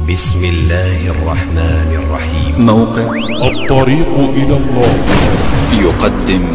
بسم الله الرحمن الرحيم موقع الطريق إلى الله يقدم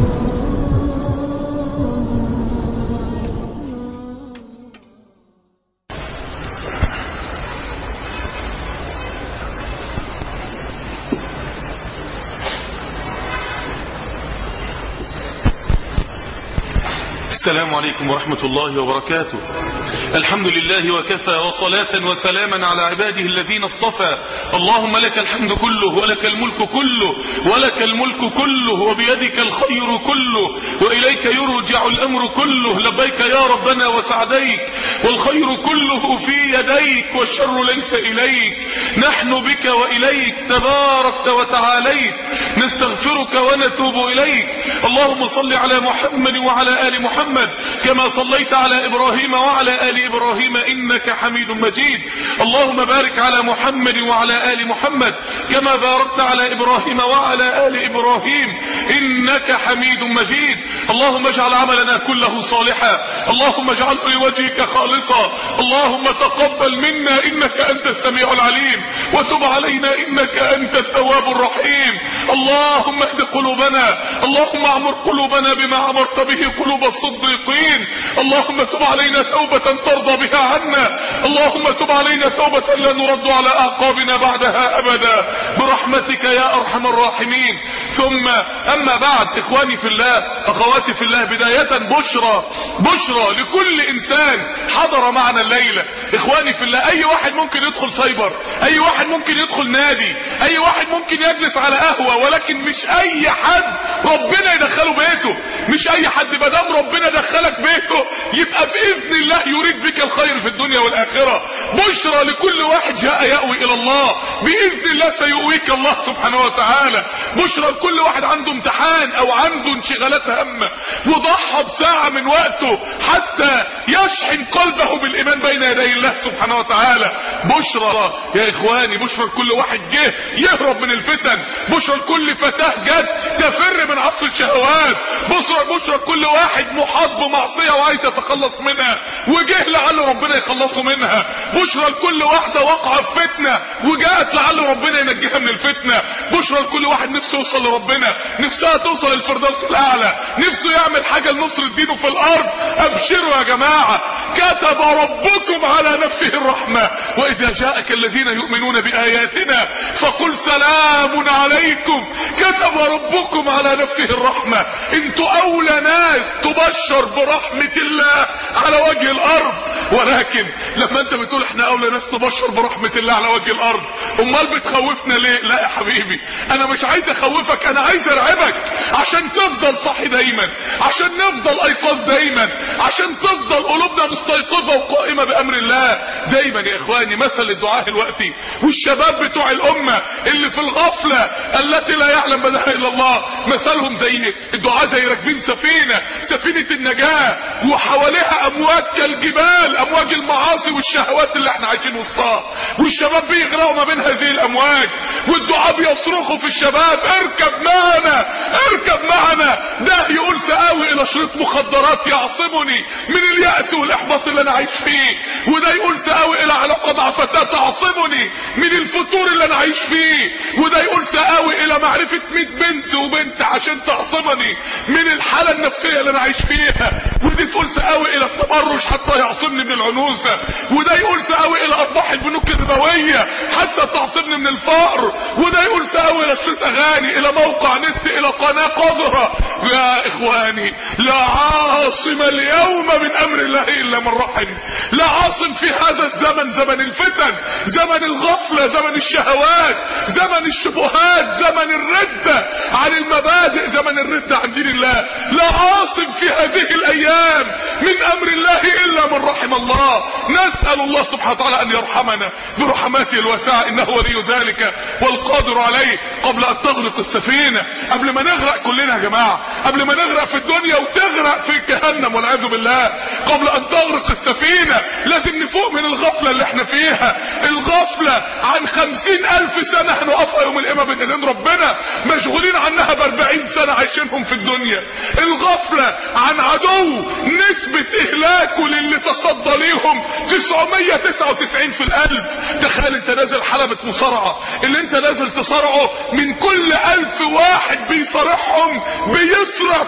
السلام عليكم ورحمة الله وبركاته الحمد لله وكفى وصلاة وسلاما على عباده الذين اصطفى اللهم لك الحمد كله ولك الملك كله ولك الملك كله وبيدك الخير كله وإليك يرجع الأمر كله لبيك يا ربنا وسعديك والخير كله في يديك والشر ليس إليك نحن بك وإليك تباركت وتعاليت نستغفرك ونتوب إليك اللهم صل على محمد وعلى آل محمد كما صليت على إبراهيم وعلى آل إبراهيم إنك حميد مجيد اللهم بارك على محمد وعلى آل محمد كما باركت على إبراهيم وعلى آل إبراهيم إنك حميد مجيد اللهم اجعل عملنا كله صالحا اللهم اجعله لوجهك خالصا اللهم تقبل منا إنك أنت السميع العليم وتب علينا إنك أنت التواب الرحيم اللهم اهد قلوبنا اللهم اعمر قلوبنا بما أمرت به قلوب الصديقين اللهم تب علينا توبة ترضى بها عنا اللهم تب علينا توبة لا نرد على أعقابنا بعدها أبدا برحمتك يا أرحم الراحمين ثم أما بعد إخواني في الله أخواتي في الله بداية بشرى بشرى لكل إنسان حضر معنا الليلة إخواني في الله أي واحد ممكن يدخل سايبر أي واحد ممكن يدخل نادي أي واحد ممكن يجلس على قهوة ولكن مش أي حد ربنا يدخله بيته مش أي حد مدام ربنا دخلك بيته يبقى بإذن الله يريد بك الخير في الدنيا والآخرة بشرى لكل واحد جاء يأوي إلى الله بإذن الله سيؤويك الله سبحانه وتعالى بشرى لكل واحد عنده امتحان أو عنده انشغالات هامة وضحى بساعة من وقته حتى يشحن قلبه بالإيمان بين يدي الله سبحانه وتعالى بشرى يا إخواني بشرى لكل واحد جه يهرب من الفتن بشرى لكل فتاة جت تفر من عصر الشهوات بشرى بشرى لكل واحد محاط بمعصية وعايز يتخلص منها وجه لعل ربنا يخلصه منها بشرى لكل واحدة وقع في فتنة وجاءت لعل ربنا ينجيها من الفتنة بشرى لكل واحد نفسه يوصل لربنا نفسها توصل للفردوس الأعلى نفسه يعمل حاجة لنصر دينه في الأرض أبشروا يا جماعة كتب ربكم على نفسه الرحمة وإذا جاءك الذين يؤمنون بآياتنا فقل سلام عليكم كتب ربكم على نفسه الرحمة انتوا أولى ناس تبشر برحمة الله على وجه الأرض ولكن لما انت بتقول احنا أولى ناس تبشر برحمة الله على وجه الأرض امال بتخوفنا ليه لا يا حبيبي انا مش عايز اخوفك انا عايز ارعبك عشان تفضل صاحي دايما عشان نفضل ايقاظ دايما عشان تفضل قلوبنا مستيقظة وقائمة بامر الله دايما يا اخواني مثل الدعاء الوقتي والشباب بتوع الامة اللي في الغفلة التي لا يعلم بدها الا الله مثلهم زي الدعاء زي راكبين سفينة سفينة النجاة وحواليها امواج كالجبال امواج المعاصي والشهوات اللي احنا عايشين وسطها والشباب بيغرقوا ما بين هذه الامواج والدعاء بيصرخوا في الشباب اركب معنا اركب معنا ده يقول سآوي الى شريط مخدرات يعصمني من اليأس والاحباط اللي انا عايش فيه وده يقول سآوي الى علاقة مع فتاة تعصمني من الفتور اللي انا عايش فيه وده يقول سآوي الى معرفة 100 بنت وبنت عشان تعصمني من الحالة النفسية اللي انا عايش فيها ودي تقول سآوي الى التبرج حتى يعصمني من العنوسة وده يقول سآوي الى ارباح البنوك الربوية حتى تعصمني من الفقر وده يقول سآوي الى شريط اغاني الى موقع نت الى قناة قذرة يا اخواني لا عاصم اليوم من امر الله الا من رحم لا عاصم في هذا الزمن زمن الفتن زمن الغفلة زمن الشهوات زمن الشبهات زمن الردة عن المبادئ زمن الردة عن دين الله لا عاصم في هذه الايام من امر الله الا من رحم الله نسأل الله سبحانه وتعالى ان يرحمنا برحماته الواسعة انه ولي ذلك والقادر عليه قبل ان تغرق السفينة قبل ما نغرق كلنا يا جماعة قبل ما نغرق في الدنيا وتغرق في جهنم والعياذ بالله قبل ان تغرق السفينة لازم نفوق من الغفلة اللي احنا فيها الغفلة عن خمسين الف سنة هنقفها يوم القيامة بين ايدين ربنا مشغولين عنها باربعين سنة عايشينهم في الدنيا الغفلة عن عدو نسبة اهلاكه للي تصدى ليهم 999 في الالف تخيل انت نازل حلبة مصارعة اللي انت نازل تصارعه من كل الف واحد بيصارعهم بيسرع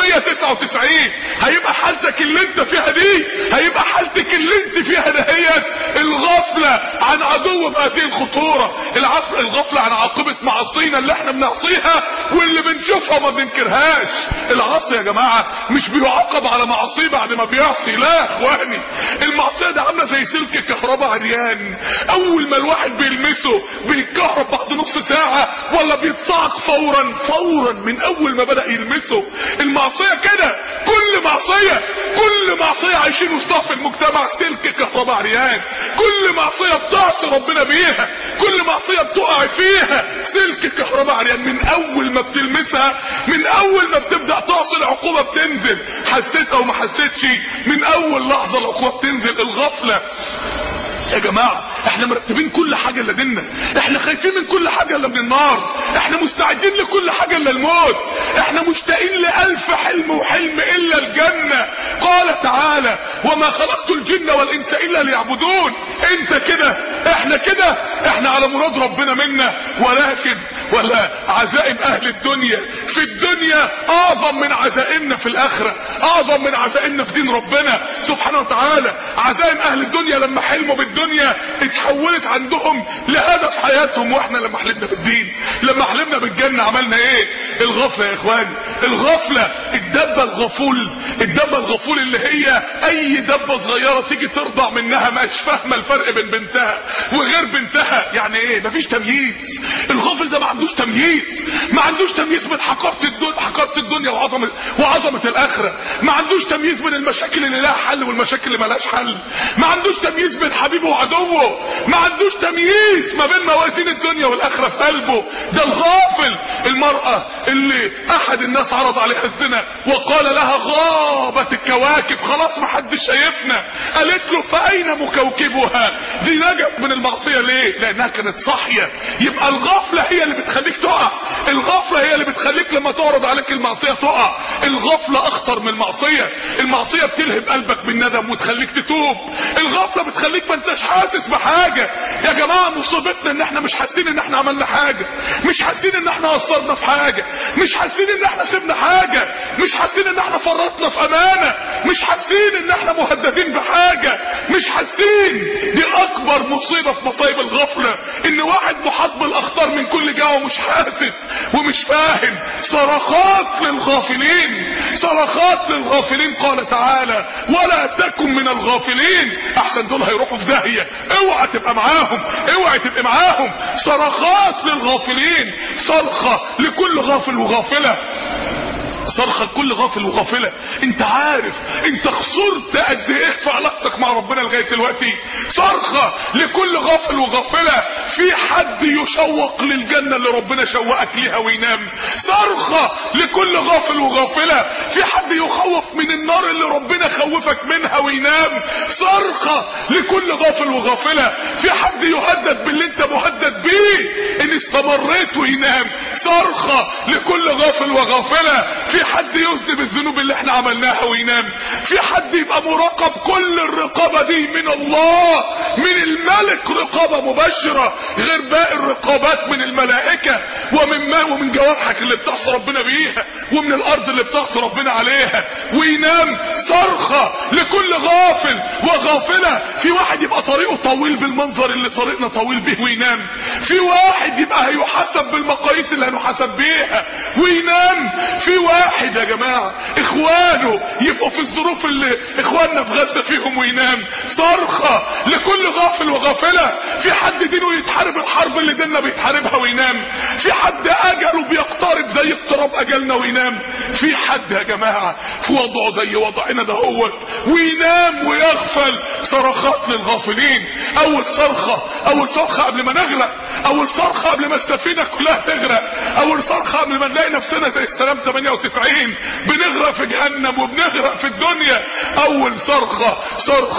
999 هيبقى حالتك اللي انت فيها دي هيبقى حالتك اللي انت فيها دهيت الغفلة عن عدو بهذه الخطورة العفو الغفلة عن عاقبة معاصينا اللي احنا بنعصيها واللي بنشوفها وما بننكرهاش العصي يا جماعة مش بيعاقب على معاصيه بعد ما بيعصي لا يا اخواني المعصية دي عاملة زي سلك كهرباء عريان اول ما الواحد بيلمسه بيتكهرب بعد نص ساعة ولا بيتصعق فورا فورا من اول ما بدأ يلمسه المعصية كده كل معصية كل معصية عايشين وسطها في المجتمع سلك كهرباء عريان كل معصية بتعصي ربنا بيها كل معصية بتقع فيها سلك كهرباء عريان من اول ما بتلمسها من اول ما بتبدأ تعصي العقوبة بتنزل حسيتها وما حسيتش من اول لحظة العقوبة بتنزل الغفلة يا جماعة احنا مرتبين كل حاجة الا ديننا احنا خايفين من كل حاجة الا من النار احنا مستعدين لكل حاجة الا الموت احنا مشتاقين لألف حلم وحلم الا الجنة قال تعالى وما خلقت الجن والانس الا ليعبدون انت كده احنا كده احنا على مراد ربنا منا ولكن ولا عزائم اهل الدنيا في الدنيا اعظم من عزائمنا في الاخرة اعظم من عزائمنا في دين ربنا سبحانه وتعالى عزائم اهل الدنيا لما حلموا بالدنيا اتحولت عندهم لهدف حياتهم واحنا لما حلمنا بالدين لما حلمنا بالجنة عملنا ايه الغفلة يا اخواني الغفلة الدبة الغفول الدبة الغفول اللي هي اي دبة صغيرة تيجي ترضع منها مش فاهمة الفرق بين بنتها وغير بنتها يعني ايه مفيش تمييز الغافل ده ما عندوش تمييز ما عندوش تمييز من حقارة الدنيا حقارة الدنيا وعظمة وعظمة الاخرة ما عندوش تمييز من المشاكل اللي لها حل والمشاكل اللي ملهاش حل ما عندوش تمييز بين حبيبه وعدوه ما عندوش تمييز ما بين موازين الدنيا والاخرة في قلبه ده الغافل المرأة اللي احد الناس عرض عليها الزنا وقال لها غابت الكواكب خلاص ما حدش شايفنا قالت له فاين مكوكبها دي نجت من المعصية ليه لانها كانت صاحية يبقى الغفلة هي اللي بتخليك تقع الغفلة هي اللي بتخليك لما تعرض عليك المعصية تقع الغفلة اخطر من المعصية المعصية بتلهب قلبك بالندم وتخليك تتوب الغفلة بتخليك ما انتش حاسس بحاجة يا جماعة مصيبتنا ان احنا مش حاسين ان احنا عملنا حاجة مش حاسين ان احنا قصرنا في حاجة مش حاسين ان احنا سيبنا حاجة مش حاسين ان احنا فرطنا في امانة مش حاسين ان احنا مهددين بحاجة مش حاسين دي اكبر مصيبة في مصايب الغفلة ان واحد محاط بالاخطار من كل جهة ومش حاسس ومش فاهم صرخات للغافلين صرخات للغافلين قال تعالى ولا تكن من الغافلين احسن دول هيروحوا في داهية اوعى تبقى معاهم اوعى تبقى معاهم صرخات للغافلين صرخة لكل غافل وغافلة صرخة لكل غافل وغافلة انت عارف انت خسرت قد ايه في علاقتك مع ربنا لغاية دلوقتي صرخة لكل غافل وغافلة في حد يشوق للجنة اللي ربنا شوقك ليها وينام صرخة لكل غافل وغافلة في حد يخوف من النار اللي ربنا خوفك منها وينام صرخة لكل غافل وغافلة في حد يهدد باللي انت مهدد بيه ان استمريت وينام صرخة لكل غافل وغافلة في حد يذنب الذنوب اللي احنا عملناها وينام في حد يبقى مراقب كل الرقابة دي من الله من الملك رقابة مباشرة غير باقي الرقابات من الملائكة ومن ما ومن جوارحك اللي بتعصي ربنا بيها ومن الارض اللي بتعصي ربنا عليها وينام صرخة لكل غافل وغافلة في واحد يبقى طريقه طويل بالمنظر اللي طريقنا طويل به وينام في واحد يبقى هيحاسب بالمقاييس اللي هنحاسب بيها وينام في واحد يا جماعة اخوانه يبقوا في الظروف اللي اخواننا في غزة فيهم وينام صرخة لكل غافل وغافلة في حد دينه يتحارب الحرب اللي ديننا بيتحاربها وينام في حد اجله بيقترب زي اقتراب اجلنا وينام في حد يا جماعة في وضعه زي وضعنا دهوت وينام ويغفل صرخات للغافلين اول صرخة اول صرخة قبل ما نغرق اول صرخة قبل ما السفينة كلها تغرق اول صرخة قبل ما نلاقي نفسنا زي السلام 98 بنغرق في جهنم وبنغرق في الدنيا اول صرخة صرخة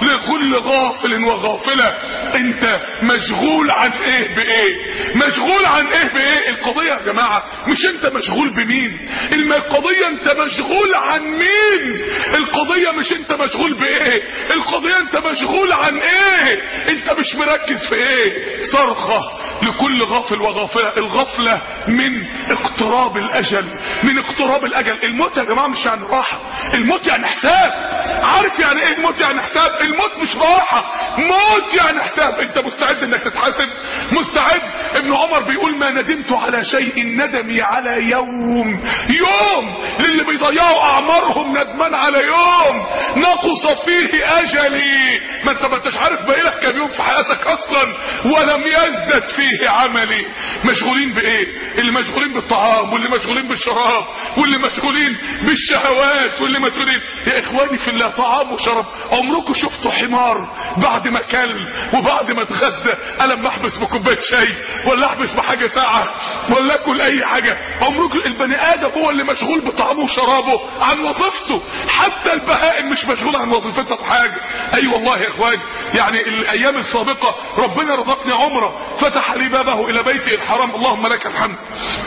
لكل غافل وغافلة انت مشغول عن ايه بايه مشغول عن ايه بايه القضية يا جماعة مش انت مشغول بمين القضية انت مشغول عن مين القضية مش انت مشغول بايه القضية انت مشغول عن ايه انت مش مركز في ايه صرخة لكل غافل وغافلة الغفلة من اقتراب الاجل من اقتراب الاجل الموت يا جماعة مش يعني راحة الموت يعني حساب عارف يعني ايه الموت يعني حساب الموت مش راحة موت يعني حساب انت مستعد انك تتحاسب مستعد ابن عمر بيقول ما ندمت على شيء ندمي على يوم يوم للي بيضيعوا اعمارهم ندمان على يوم نقص فيه اجلي ما انت ما انتش عارف باقي لك كام يوم في حياتك اصلا ولم يزدد فيه عملي مشغولين بايه اللي مشغولين بالطعام واللي مشغولين بالشراب واللي مشغولين بالشهوات واللي مشغولين يا اخواني في الله طعام وشراب عمركم شفتوا حمار بعد ما كل وبعد ما اتغدى انا لما احبس بكوبايه شاي ولا احبس بحاجه ساعه ولا اكل اي حاجه عمركم البني ادم هو اللي مشغول بطعامه وشرابه عن وظيفته حتى البهائم مش مشغول عن وظيفتها في حاجه اي أيوة والله يا اخوان يعني الايام السابقه ربنا رزقني عمره فتح لي بابه الى بيته الحرام اللهم لك الحمد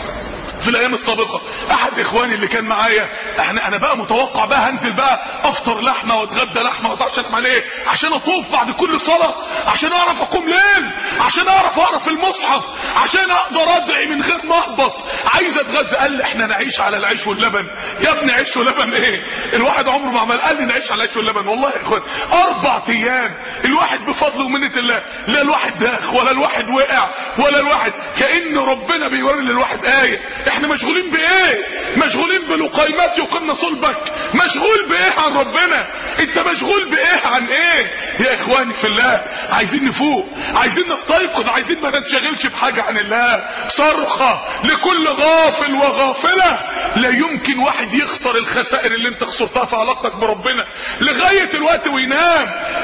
في الايام السابقة احد اخواني اللي كان معايا احنا انا بقى متوقع بقى هنزل بقى افطر لحمة واتغدى لحمة واتعشى عليه عشان اطوف بعد كل صلاة عشان اعرف اقوم ليل عشان اعرف اقرا في المصحف عشان اقدر ادعي من غير ما اهبط عايز اتغذى قال لي احنا نعيش على العيش واللبن يا ابني عيش ولبن ايه الواحد عمره ما عمل قال لي نعيش على العيش واللبن والله يا اخوان اربع ايام الواحد بفضل ومنة الله لا الواحد داخ ولا الواحد وقع ولا الواحد كأن ربنا بيوري للواحد آية احنا مشغولين بايه مشغولين بلقيمات يقمن صلبك مشغول بايه عن ربنا انت مشغول بايه عن ايه يا اخواني في الله عايزين نفوق عايزين نستيقظ عايزين ما ننشغلش بحاجة عن الله صرخة لكل غافل وغافلة لا يمكن واحد يخسر الخسائر اللي انت خسرتها في علاقتك بربنا لغاية الوقت وينام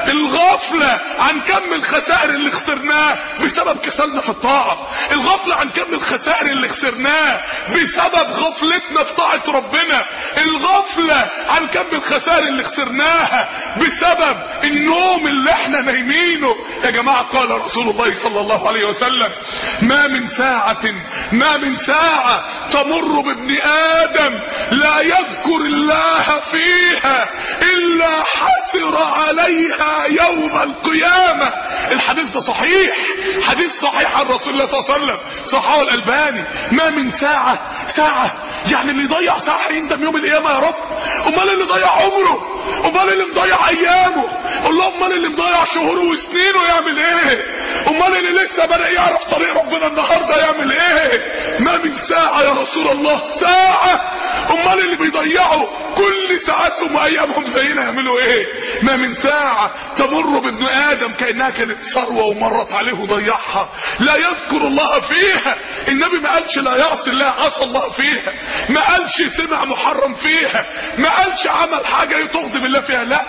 الغفلة عن كم الخسائر اللي خسرناه بسبب كسلنا في الطاعة الغفلة عن كم الخسائر اللي خسرناه بسبب غفلتنا في طاعة ربنا الغفلة عن كم الخسائر اللي خسرناها بسبب النوم اللي احنا نايمينه يا جماعة قال رسول الله صلى الله عليه وسلم ما من ساعة ما من ساعة تمر بابن آدم لا يذكر الله فيها إلا حسر عليها يوم القيامة الحديث ده صحيح حديث صحيح عن رسول الله صلى الله عليه وسلم صححه الألباني ما من ساعة ساعة يعني اللي يضيع ساعة يندم يوم القيامة يا رب امال اللي ضيع عمره امال اللي مضيع ايامه الله امال اللي مضيع شهوره وسنينه يعمل ايه امال اللي لسه بدأ يعرف طريق ربنا النهاردة يعمل ايه ما من ساعة يا رسول الله ساعة امال اللي بيضيعوا كل ساعاتهم وايامهم زينا يعملوا ايه ما من ساعة تمر بابن ادم كأنها كانت ثروة ومرت عليه وضيعها لا يذكر الله فيها النبي ما قالش لا يعصي الله عصى الله فيها ما قالش سمع محرم فيها ما قالش عمل حاجة تغضب الله فيها لا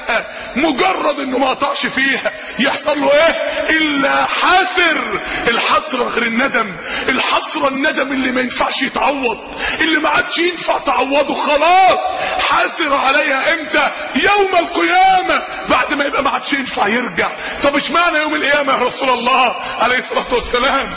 مجرد انه ما قطعش فيها يحصل له ايه الا حسر الحسرة غير الندم الحسرة الندم اللي ما ينفعش يتعوض اللي ما عادش ينفع تعوضه خلاص حاسر عليها امتى يوم القيامة بعد ما يبقى ما عادش ينفع يرجع طب اشمعنى يوم القيامة يا رسول الله عليه الصلاة والسلام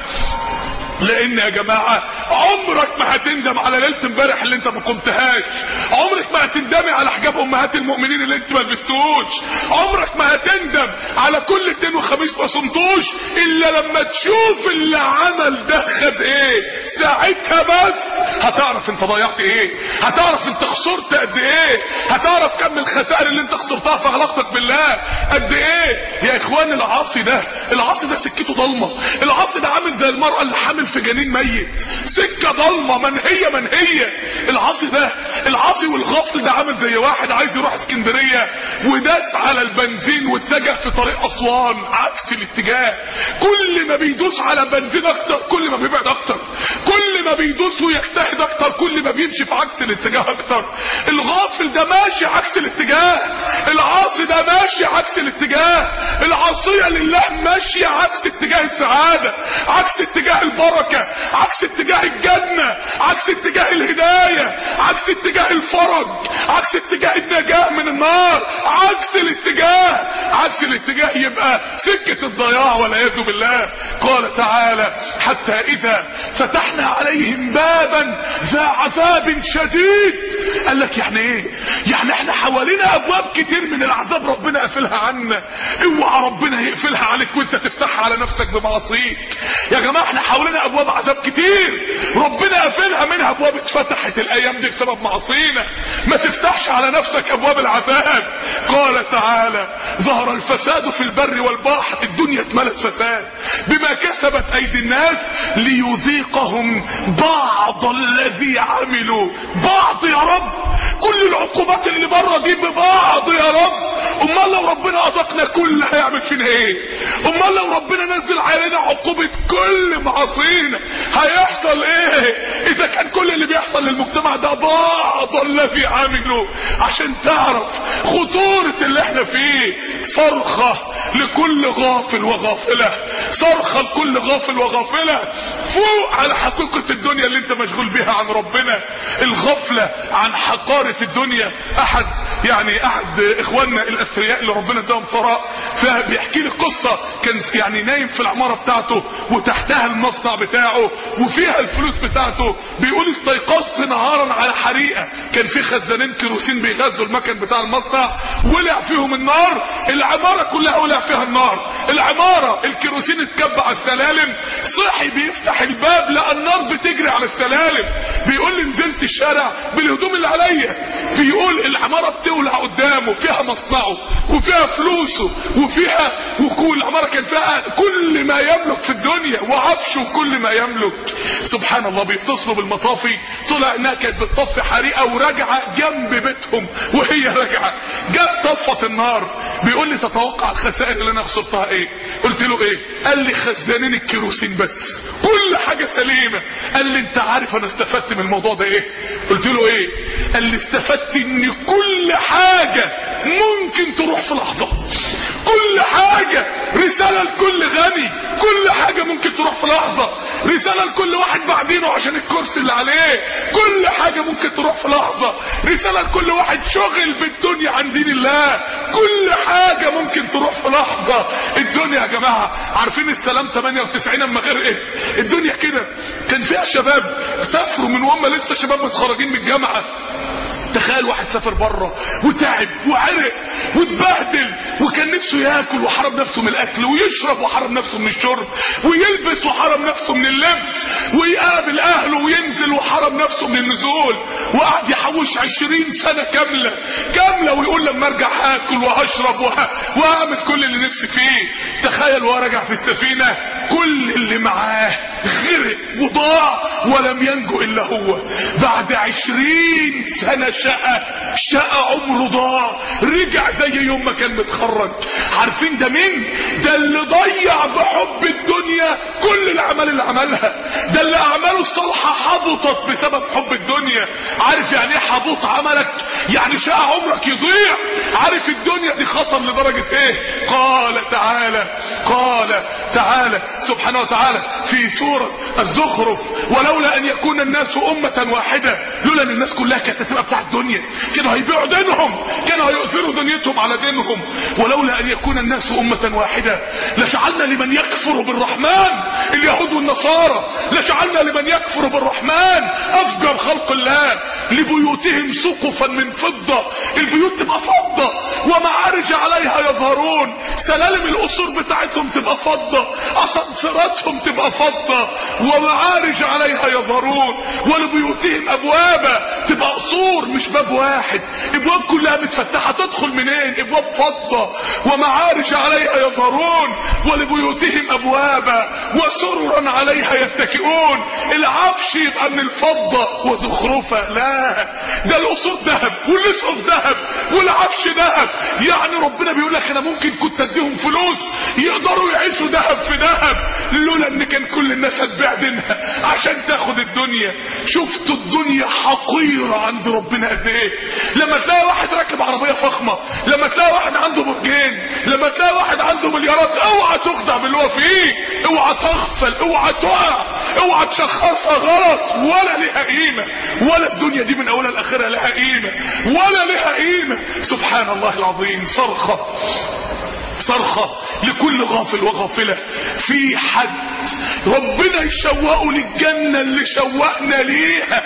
لان يا جماعة عمرك ما هتندم على ليلة امبارح اللي انت ما قمتهاش عمرك ما هتندمي على حجاب امهات المؤمنين اللي انت ما لبستوش عمرك ما هتندم على كل اتنين وخميس ما صمتوش الا لما تشوف اللي عمل ده خد ايه ساعتها بس هتعرف انت ضيعت ايه هتعرف انت خسرت قد ايه هتعرف كم الخسائر اللي انت خسرتها في علاقتك بالله قد ايه يا اخوان العاصي ده العاصي ده سكته ضلمه العاصي ده عامل زي المرأة اللي حامل في جنين ميت سكة ضلمة منهية منهية العاصي ده العاصي والغفل ده عامل زي واحد عايز يروح اسكندرية وداس على البنزين واتجه في طريق اسوان عكس الاتجاه كل ما بيدوس على بنزين اكتر كل ما بيبعد اكتر كل ما بيدوس ويجتهد اكتر كل ما بيمشي في عكس الاتجاه اكتر الغافل ده ماشي عكس الاتجاه العاصي ده ماشي عكس الاتجاه العاصية لله ماشية عكس اتجاه السعادة عكس اتجاه البركة عكس اتجاه الجنة عكس اتجاه الهداية عكس اتجاه الفرج عكس اتجاه النجاة من النار عكس الاتجاه عكس عكس الاتجاه يبقى سكة الضياع والعياذ بالله قال تعالى حتى اذا فتحنا عليهم بابا ذا عذاب شديد قال لك يعني ايه يعني احنا حوالينا ابواب كتير من العذاب ربنا قافلها عنا اوعى ربنا يقفلها عليك وانت تفتحها على نفسك بمعصيك يا جماعه احنا حوالينا ابواب عذاب كتير ربنا قافلها منها ابواب اتفتحت الايام دي بسبب معصينا ما تفتحش على نفسك ابواب العذاب قال تعالى ظهر الفساد في البر والبحر الدنيا اتملت فساد بما كسبت ايدي الناس ليذيقهم بعض الذي عملوا بعض يا رب كل العقوبات اللي بره دي ببعض يا رب امال لو ربنا اذقنا كل هيعمل فينا ايه امال لو ربنا نزل علينا عقوبة كل معاصينا هيحصل ايه اذا كان كل اللي بيحصل للمجتمع ده بعض الذي عملوا عشان تعرف خطورة اللي احنا فيه صرخة لكل غافل وغافلة صرخة لكل غافل وغافلة فوق على حقيقة الدنيا اللي انت مشغول بيها عن ربنا الغفلة عن حقارة الدنيا احد يعني احد اخواننا الاثرياء اللي ربنا اداهم ثراء فبيحكي لي قصة كان يعني نايم في العمارة بتاعته وتحتها المصنع بتاعه وفيها الفلوس بتاعته بيقول استيقظت نهارا على حريقة كان في خزانين كيروسين بيغذوا المكن بتاع المصنع ولع فيهم النار العمارة كلها ولع فيها النار العمارة الكيروسين اتكب على السلالم صحي بيفتح الباب لقى النار بتجري على السلالم بيقول لي نزلت الشارع بالهدوم اللي عليا بيقول العمارة بتولع قدامه فيها مصنعه وفيها فلوسه وفيها وكل العمارة كان فيها كل ما يملك في الدنيا وعفشه وكل ما يملك سبحان الله بيتصلوا بالمطافي طلع انها كانت بتطفي حريقة وراجعة جنب بيتهم وهي راجعة جت طفت النار بيقول لي تتوقع الخسائر اللي انا خسرتها ايه قلت له ايه قال لي خزانين الكيروسين بس كل حاجة سليمة قال لي انت عارف انا استفدت من الموضوع ده ايه قلت له ايه قال لي استفدت ان كل حاجة ممكن تروح في لحظة كل حاجة رسالة لكل غني كل حاجة ممكن تروح في لحظة رسالة لكل واحد بعدينه عشان الكرسي اللي عليه كل حاجة ممكن تروح في لحظة رسالة لكل واحد شغل بالدنيا عن دين الله كل حاجة ممكن تروح في لحظة الدنيا يا جماعة عارفين السلام 98 اما غرقت الدنيا كده كان فيها شباب سافروا من وهم لسه شباب متخرجين من الجامعة تخيل واحد سافر بره وتعب وعرق واتبهدل وكان نفسه ياكل وحرم نفسه من الاكل ويشرب وحرم نفسه من الشرب ويلبس وحرم نفسه من اللبس ويقابل اهله وينزل وحرم نفسه من النزول وقعد يحوش عشرين سنة كاملة كاملة ويقول لما ارجع هاكل وهشرب وه... وهعمل كل اللي نفسي فيه تخيل وهو راجع في السفينة كل اللي معاه غرق وضاع ولم ينجو الا هو بعد عشرين سنة شقى شقى عمره ضاع رجع زي يوم ما كان متخرج عارفين ده مين ده اللي ضيع بحب الدنيا كل الاعمال اللي عملها ده اللي اعماله الصالحة حبطت بسبب حب الدنيا عارف يعني ايه حبوط عملك يعني شقى عمرك يضيع عارف الدنيا دي خطر لدرجة ايه قال تعالى قال تعالى سبحانه وتعالى في سورة الزخرف ولولا ان يكون الناس امة واحدة لولا ان الناس كلها كانت هتبقى بتاع الدنيا كانوا هيبيعوا دينهم كانوا هيؤثروا دنيتهم على دينهم ولولا ان يكون الناس امة واحدة لجعلنا لمن يكفر بالرحمن اليهود والنصارى لجعلنا لمن يكفر بالرحمن افجر خلق الله لبيوتهم سقفا من فضة البيوت تبقى فضة ومعارج عليها يظهرون سلالم القصور بتاعتهم تبقى فضة اسانسيراتهم تبقى فضة ومعارج عليها يظهرون ولبيوتهم ابوابا تبقى قصور مش باب واحد ابواب كلها متفتحة تدخل منين ابواب فضة ومعارج عليها يظهرون ولبيوتهم ابوابا وسررا عليها يتكئون العفش يبقى من الفضة وزخرفة لا ده القصور ذهب والاسقف ذهب والعفش ذهب يعني ربنا بيقول لك انا ممكن كنت اديهم فلوس يقدروا يعيشوا ذهب في ذهب لولا ان كان كل الناس هتبيع دينها عشان تاخد الدنيا شفتوا الدنيا حقيرة عند ربنا قد ايه لما تلاقي واحد راكب عربية فخمة لما تلاقي واحد عنده برجين لما تلاقي واحد عنده مليارات اوعى تخدع باللي هو فيه اوعى تغفل اوعى تقع اوعى تشخصها غلط ولا لها قيمة ولا الدنيا دي من اولها لاخرها لها قيمة ولا لها قيمة سبحان الله العظيم صرخة صرخة لكل غافل وغافلة في حد ربنا يشوقه للجنة اللي شوقنا ليها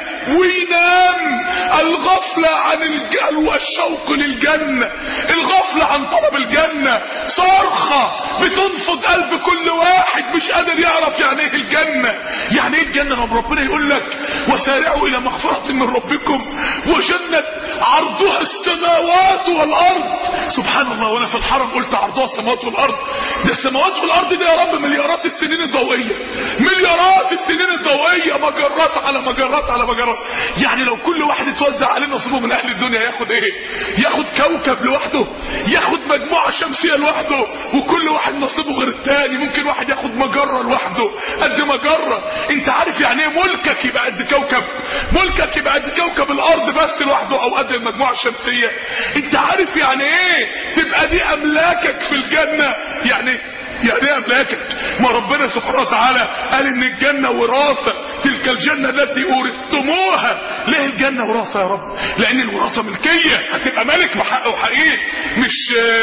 وينام الغفلة عن الجل والشوق للجنة الغفلة عن طلب الجنة صرخة بتنفض قلب كل واحد مش قادر يعرف يعني ايه الجنة يعني ايه الجنة لما ربنا يقول لك وسارعوا الى مغفرة من ربكم وجنة عرضها السماوات والارض سبحان الله وانا في الحرم قلت عرضها السماوات والارض ده السماوات والارض دي يا رب مليارات السنين الضوئية مليارات السنين الضوئية مجرات على مجرات على مجرات يعني لو كل واحد اتوزع عليه نصيبه من اهل الدنيا ياخد ايه ياخد كوكب لوحده ياخد مجموعة شمسية لوحده وكل واحد نصيبه غير التاني ممكن واحد ياخد مجرة لوحده قد مجرة انت عارف يعني ايه ملكك يبقى قد كوكب ملكك يبقى قد كوكب الارض بس لوحده او قد المجموعة الشمسية انت عارف يعني ايه تبقى دي املاكك في الجنة يعني يعني ايه املاكك ما ربنا سبحانه وتعالى قال ان الجنة وراثة تلك الجنة التي اورثتموها ليه الجنة وراثة يا رب لان الوراثة ملكية هتبقى ملك بحق وحقيقي مش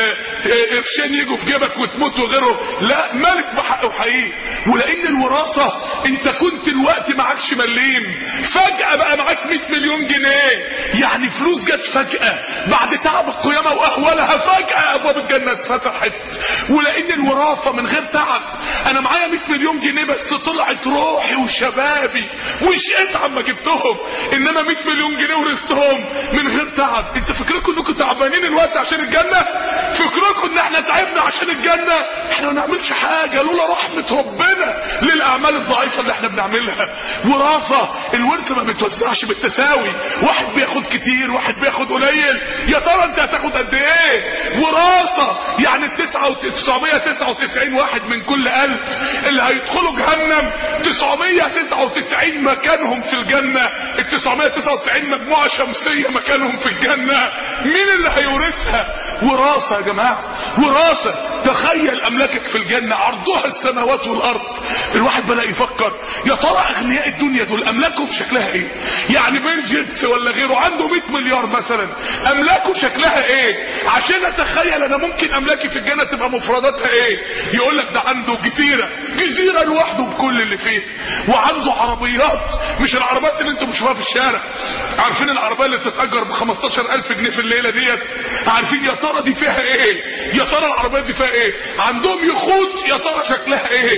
قرشين يجوا في جيبك وتموت وغيره لا ملك بحق وحقيقي ولان الوراثة انت كنت الوقت معكش مليم فجأة بقى معاك 100 مليون جنيه يعني فلوس جت فجأة بعد تعب القيامة واهوالها فجأة ابواب الجنة اتفتحت ولان الوراثة من غير تعب انا معايا 100 مليون جنيه بس طلعت روحي وشبابي وشقيت عما جبتهم انما 100 مليون جنيه ورثتهم من غير تعب انت فكركم انكم تعبانين الوقت عشان الجنة فكركم ان احنا تعبنا عشان الجنة احنا ما نعملش حاجة لولا رحمة ربنا للاعمال الضعيفة اللي احنا بنعملها وراثة الورث ما بيتوزعش بالتساوي واحد بياخد كتير واحد بياخد قليل يا ترى انت هتاخد قد ايه وراثة يعني التسعة وتسعمية تسعة وتسعين واحد من كل الف اللي هيدخلوا جهنم تسعمية تسعة وتسعين مكانهم في الجنة التسعمية تسعة وتسعين مجموعة شمسية مكانهم في الجنة مين اللي هيورثها وراثة يا جماعة وراثة تخيل املاكك في الجنة عرضها السماوات والارض الواحد بدأ يفكر يا ترى اغنياء الدنيا دول املاكهم شكلها ايه يعني بيل جيتس ولا غيره عنده 100 مليار مثلا املاكه شكلها ايه عشان اتخيل انا ممكن املاكي في الجنة تبقى مفرداتها ايه يقول لك ده عنده جزيرة جزيرة لوحده بكل اللي فيه وعنده عربيات مش العربيات اللي انتم بتشوفوها في الشارع عارفين العربية اللي بتتأجر ب 15000 جنيه في الليلة ديت عارفين يا ترى دي فيها ايه يا ترى العربيات دي فيها ايه عندهم يخوت يا ترى شكلها ايه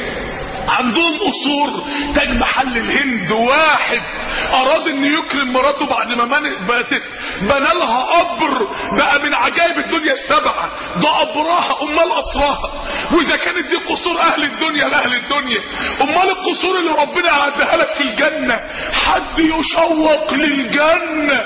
عندهم قصور تاج محل الهند واحد اراد ان يكرم مراته بعد ما ماتت بنى لها قبر بقى من عجائب الدنيا السبعه ده قبرها امال قصرها واذا كانت دي قصور اهل الدنيا لاهل الدنيا امال القصور اللي ربنا عدها لك في الجنه حد يشوق للجنه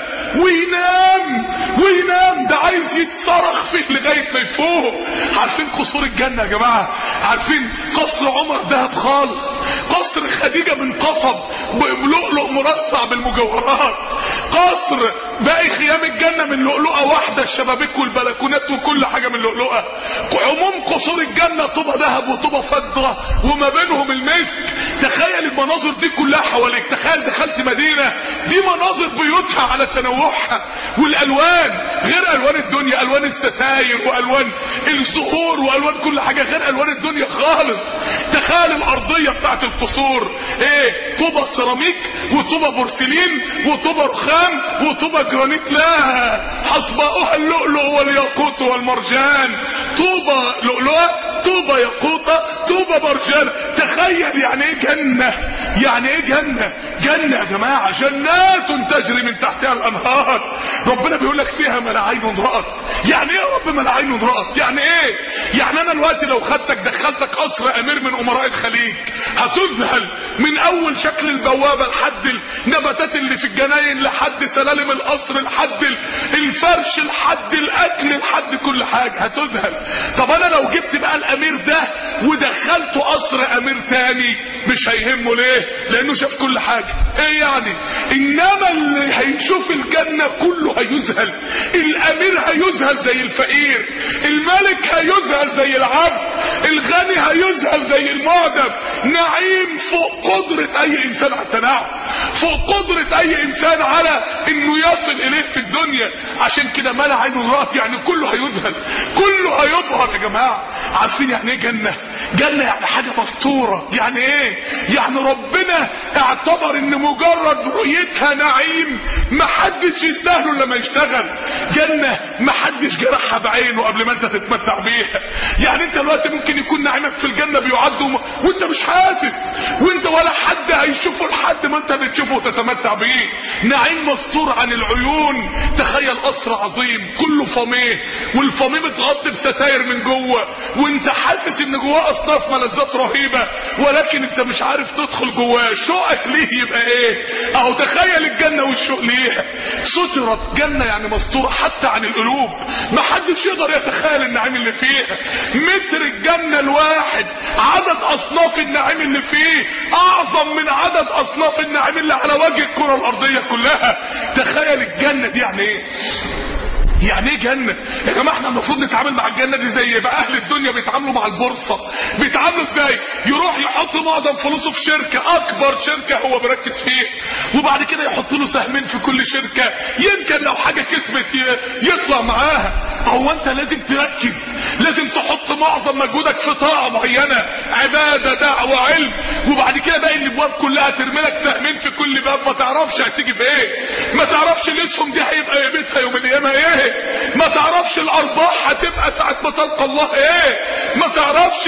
وينام وينام ده عايز يتصرخ فيه لغايه ما يفوق عارفين قصور الجنه يا جماعه عارفين قصر عمر دهب خالص قصر خديجة من قصب بلؤلؤ مرصع بالمجوهرات قصر باقي خيام الجنة من لؤلؤة واحدة الشبابيك والبلكونات وكل حاجة من لؤلؤة عموم قصور الجنة طوبة ذهب وطوبة فضة وما بينهم المسك تخيل المناظر دي كلها حواليك تخيل دخلت مدينة دي مناظر بيوتها على تنوعها والالوان غير الوان الدنيا الوان الستاير والوان الزهور والوان كل حاجة غير الوان الدنيا خالص تخيل الارضية بتاعت القصور ايه طوبة سيراميك وطوبة بورسلين وطوبة رخام وطوبة جرانيت لا حصباؤها اللؤلؤ والياقوت والمرجان طوبة لؤلؤة طوبة ياقوتة طوبة مرجان تخيل يعني ايه جنة يعني ايه جنة جنة يا جماعة جنات تجري من تحتها الانهار ربنا بيقول لك فيها ما لا عين رأت يعني ايه يا رب ما لا عين رأت يعني ايه يعني انا دلوقتي لو خدتك دخلتك قصر امير من امراء الخليج هتذهل من اول شكل البوابة لحد النباتات اللي في الجناين لحد سلالم القصر لحد الفرش لحد الاكل لحد كل حاجة هتذهل طب انا لو جبت بقى الامير ده ودخلته قصر امير تاني مش هيهمه ليه لانه شاف كل حاجة ايه يعني انما اللي هيشوف الجنة كله هيذهل الامير هيذهل زي الفقير الملك هيذهل زي العبد الغني هيذهل زي المعدم نعيم فوق قدرة اي انسان على التناعم فوق قدرة اي انسان على انه يصل اليه في الدنيا عشان كده ما لا عين رأت يعني كله هيذهل كله هيبهر يا جماعة عارفين يعني ايه جنة جنة يعني حاجة مستورة يعني ايه يعني ربنا اعتبر ان مجرد رؤيتها نعيم محدش يستاهله لما يشتغل جنة محدش جرحها بعينه قبل ما انت تتمتع بيها يعني انت دلوقتي ممكن يكون نعيمك في الجنة بيعد وم... وانت مش حاسس وانت ولا حد هيشوفه لحد ما انت بتشوفه وتتمتع بيه نعيم مستور عن العيون تخيل قصر عظيم كله فميه والفميه متغطي بستاير من جوه وانت حاسس ان جواه اصناف ملذات رهيبه ولكن انت مش عارف تدخل جواه شوقك ليه يبقى ايه اهو تخيل الجنه والشوق ليها سترت جنه يعني مستوره حتى عن القلوب محدش يقدر يتخيل النعيم اللي فيها متر الجنه الواحد عدد اصناف النعيم اللي فيه اعظم من عدد اصناف النعيم اللي على وجه الكره الارضيه كلها تخيل الجنه دي يعني ايه يعني ايه جنة يا جماعة احنا المفروض نتعامل مع الجنة دي زي بقى اهل الدنيا بيتعاملوا مع البورصة بيتعاملوا ازاي يروح يحط معظم فلوسه في شركة اكبر شركة هو مركز فيه وبعد كده يحط له سهمين في كل شركة يمكن لو حاجة كسبت يطلع معاها هو انت لازم تركز لازم تحط معظم مجهودك في طاعة معينة عبادة دعوة علم وبعد كده باقي الابواب كلها ترمي لك سهمين في كل باب ما تعرفش هتيجي بايه ما تعرفش الاسهم دي هيبقى قيمتها يوم القيامة ايه ما تعرفش الارباح هتبقى ساعة ما تلقى الله ايه ما تعرفش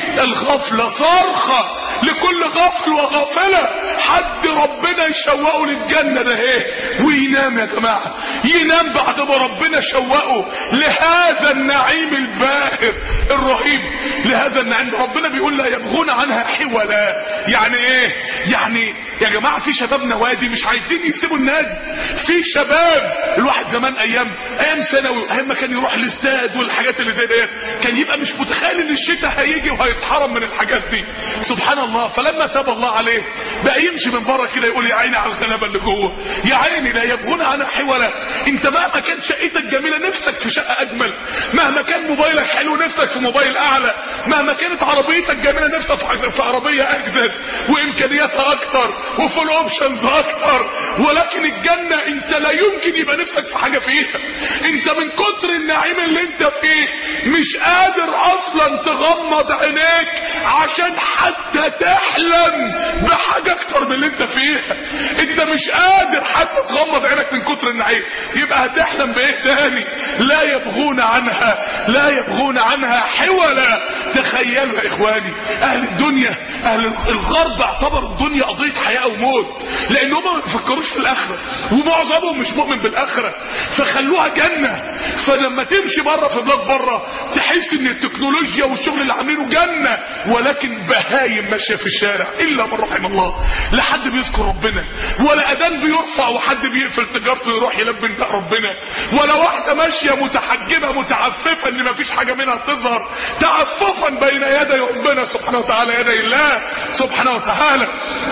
الغفلة صارخة لكل غفل وغافلة حد ربنا يشوقه للجنة ده ايه وينام يا جماعة ينام بعد ما ربنا شوقه لهذا النعيم الباهر الرهيب لهذا النعيم ربنا بيقول لا يبغون عنها حولا يعني ايه يعني يا جماعة في شباب نوادي مش عايزين يسيبوا النادي في شباب الواحد زمان ايام ايام ثانوي ايام ما كان يروح الاستاد والحاجات اللي زي ديت كان يبقى مش متخيل ان الشتاء هيجي وهيتحرم من الحاجات دي سبحان الله فلما تاب الله عليه بقى يمشي من بره كده يقول يا عيني على الغلابه اللي جوه يا عيني لا يبغون عنها حولا انت مهما كان شقتك جميله نفسك في شقه اجمل مهما كان موبايلك حلو نفسك في موبايل اعلى مهما كانت عربيتك جميله نفسك في عربيه اجدد وامكانياتها اكتر وفول اوبشنز اكتر ولكن الجنه انت لا يمكن يبقى نفسك في حاجه فيها انت من كتر النعيم اللي انت فيه مش قادر اصلا تغمض عينيك عشان حتى تحلم بحاجة اكتر من اللي انت فيها انت مش قادر حتى تغمض عينك من كتر النعيم يبقى هتحلم بايه تاني لا يبغون عنها لا يبغون عنها حولا تخيلوا يا اخواني اهل الدنيا اهل الغرب اعتبروا الدنيا قضية حياة وموت لان هم ما بيفكروش في الاخرة ومعظمهم مش مؤمن بالاخرة فخلوها جنة فلما تمشي بره في بلاد بره تحس ان التكنولوجيا والشغل اللي عاملينه جنة ولكن بهايم ماشية في الشارع الا من رحم الله لا حد بيذكر ربنا ولا اذان بيرفع وحد بيقفل تجارته يروح يلبي نداء ربنا ولا واحدة ماشية متحجبة متعففة ان مفيش حاجة منها تظهر تعففا بين يدي ربنا سبحانه وتعالى يدي الله سبحانه وتعالى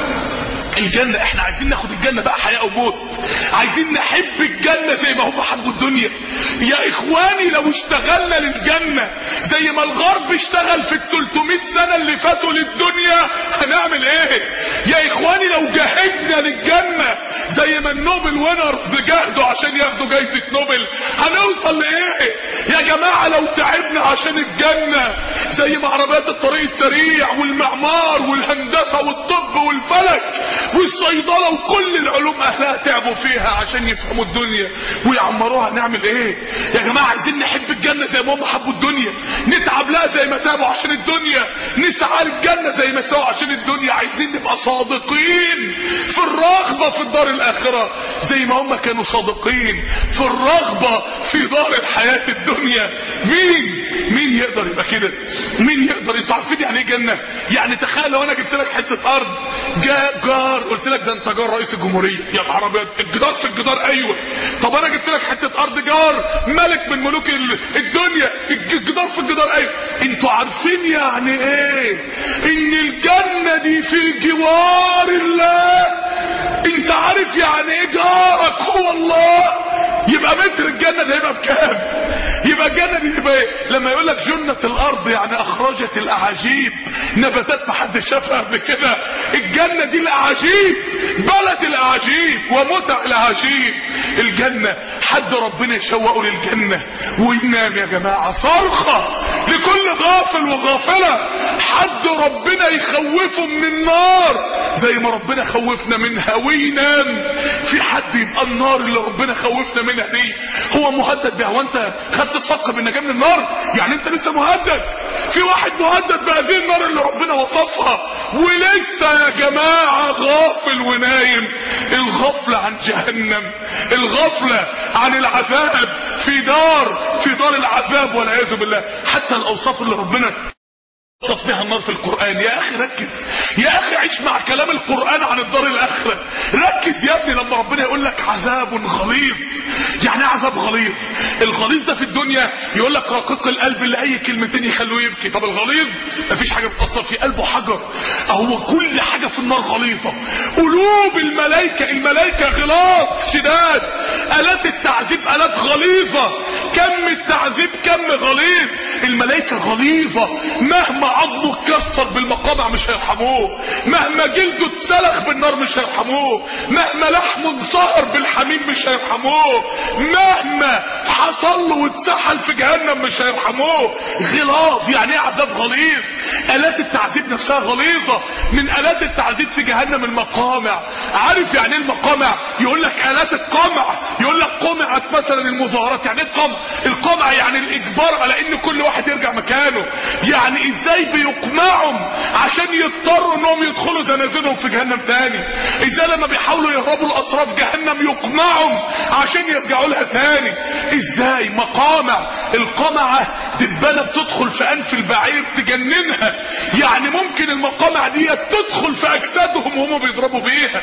الجنة احنا عايزين ناخد الجنة بقى حياة او موت عايزين نحب الجنة زي ما هم حبوا الدنيا يا اخواني لو اشتغلنا للجنة زي ما الغرب اشتغل في ال 300 سنة اللي فاتوا للدنيا هنعمل ايه يا اخواني لو جاهدنا للجنة زي ما النوبل وينرز جاهدوا عشان ياخدوا جايزة نوبل هنوصل لايه يا جماعة لو تعبنا عشان الجنة زي ما عربيات الطريق السريع والمعمار والهندسة والطب والفلك والصيدلة وكل العلوم اهلها تعبوا فيها عشان يفهموا الدنيا ويعمروها نعمل ايه يا جماعة عايزين نحب الجنة زي ما هم حبوا الدنيا نتعب لها زي ما تعبوا عشان الدنيا نسعى للجنة زي ما سعوا عشان الدنيا عايزين نبقى صادقين في الرغبة في الدار الاخرة زي ما هم كانوا صادقين في الرغبة في دار الحياة الدنيا مين مين يقدر يبقى كده مين يقدر انتوا عارفين يعني ايه جنة يعني تخيل لو انا جبت لك حتة ارض جا جار قلت لك ده انت جار رئيس الجمهورية يا نهار ابيض الجدار في الجدار ايوه طب انا جبت لك حتة ارض جار ملك من ملوك الدنيا الجدار في الجدار ايوه انتوا عارفين يعني ايه ان الجنة دي في جوار الله انت عارف يعني ايه جارك هو الله يبقى متر الجنة ده يبقى بكام يبقى الجنة دي يبقى ايه لما يقول لك جنة الارض يعني اخرجت الاعاجيب نباتات ما حد شافها قبل كده الجنة دي الاعاجيب بلد الاعاجيب ومتع الاعاجيب الجنة حد ربنا يشوقه للجنة وينام يا جماعة صرخة لكل غافل وغافلة حد ربنا يخوفه من النار زي ما ربنا خوفنا منها وينام في حد يبقى النار اللي ربنا خوفنا منها دي هو مهدد بها وانت خدت الصفقة بالنجاة من النار يعني انت لسه مهدد في واحد مهدد بهذه النار اللي ربنا وصفها ولسه يا جماعة غافل ونايم الغفلة عن جهنم الغفلة عن العذاب في دار في دار العذاب والعياذ بالله حتى الاوصاف اللي ربنا وصف بها النار في القرآن يا اخي ركز يا اخي عيش مع كلام القرآن عن الدار الاخرة ركز يا ابني لما ربنا يقول لك عذاب غليظ يعني ايه عذاب غليظ الغليظ ده في الدنيا يقول لك رقيق القلب اللي اي كلمتين يخلوه يبكي طب الغليظ مفيش حاجة بتأثر في قلبه حجر هو كل حاجة في النار غليظة قلوب الملائكة الملائكة غلاظ شداد آلات التعذيب آلات غليظة كم التعذيب كم غليظ الملائكة غليظة مهما عظمه اتكسر بالمقامع مش هيرحموه مهما جلده اتسلخ بالنار مش هيرحموه مهما لحمه انصهر بالحميم مش هيرحموه مهما حصل له واتسحل في جهنم مش هيرحموه غلاظ يعني ايه عذاب غليظ آلات التعذيب نفسها غليظة من آلات التعذيب في جهنم المقامع عارف يعني ايه المقامع يقول لك آلات القمع يقول لك قمعت مثلا المظاهرات يعني ايه القمع القمع يعني الاجبار على ان كل واحد يرجع مكانه يعني ازاي بيقمعهم عشان يضطروا انهم يدخلوا زنازلهم في جهنم تاني ازاي لما بيحاولوا يهربوا الاطراف جهنم يقمعهم عشان يرجعوا لها تاني ازاي مقامع القمعة دبانة بتدخل في انف البعير تجننها يعني ممكن المقامع دي تدخل في اجسادهم وهم بيضربوا بيها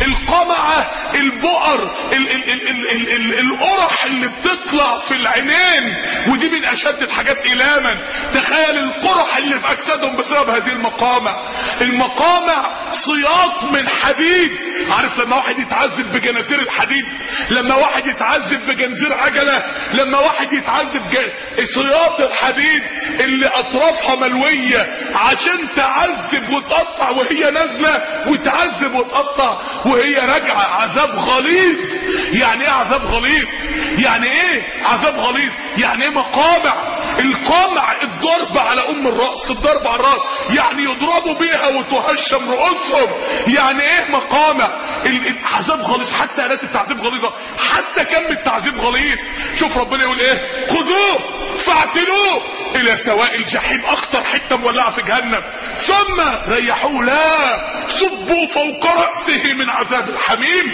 القمعة البؤر ال ال ال ال ال ال القرح اللي بتطلع في العينين ودي من اشد الحاجات الاما تخيل القرح اللي في اجسادهم بسبب هذه المقامع المقامع صياط من حديد عارف لما واحد يتعذب بجنازير الحديد لما واحد يتعذب بجنزير عجلة لما واحد يتعذب ج- صياط الحديد اللي اطرافها ملوية عشان تعذب وتقطع وهي نازلة وتعذب وتقطع وهي راجعة عذاب غليظ يعني ايه عذاب غليظ يعني ايه عذاب غليظ يعني ايه مقامع القمع الضرب على ام الرأس الضرب على الرأس يعني يضربوا بيها وتهشم رؤوسهم يعني ايه مقامع ال- العذاب غليظ حتى آلات التعذيب غليظة حتى كم التعذيب غليظ شوف ربنا يقول ايه خذوه فاعتلوه الى سواء الجحيم اخطر حتة مولعة في جهنم ثم ريحوه لا صبوا فوق رأسه من عذاب الحميم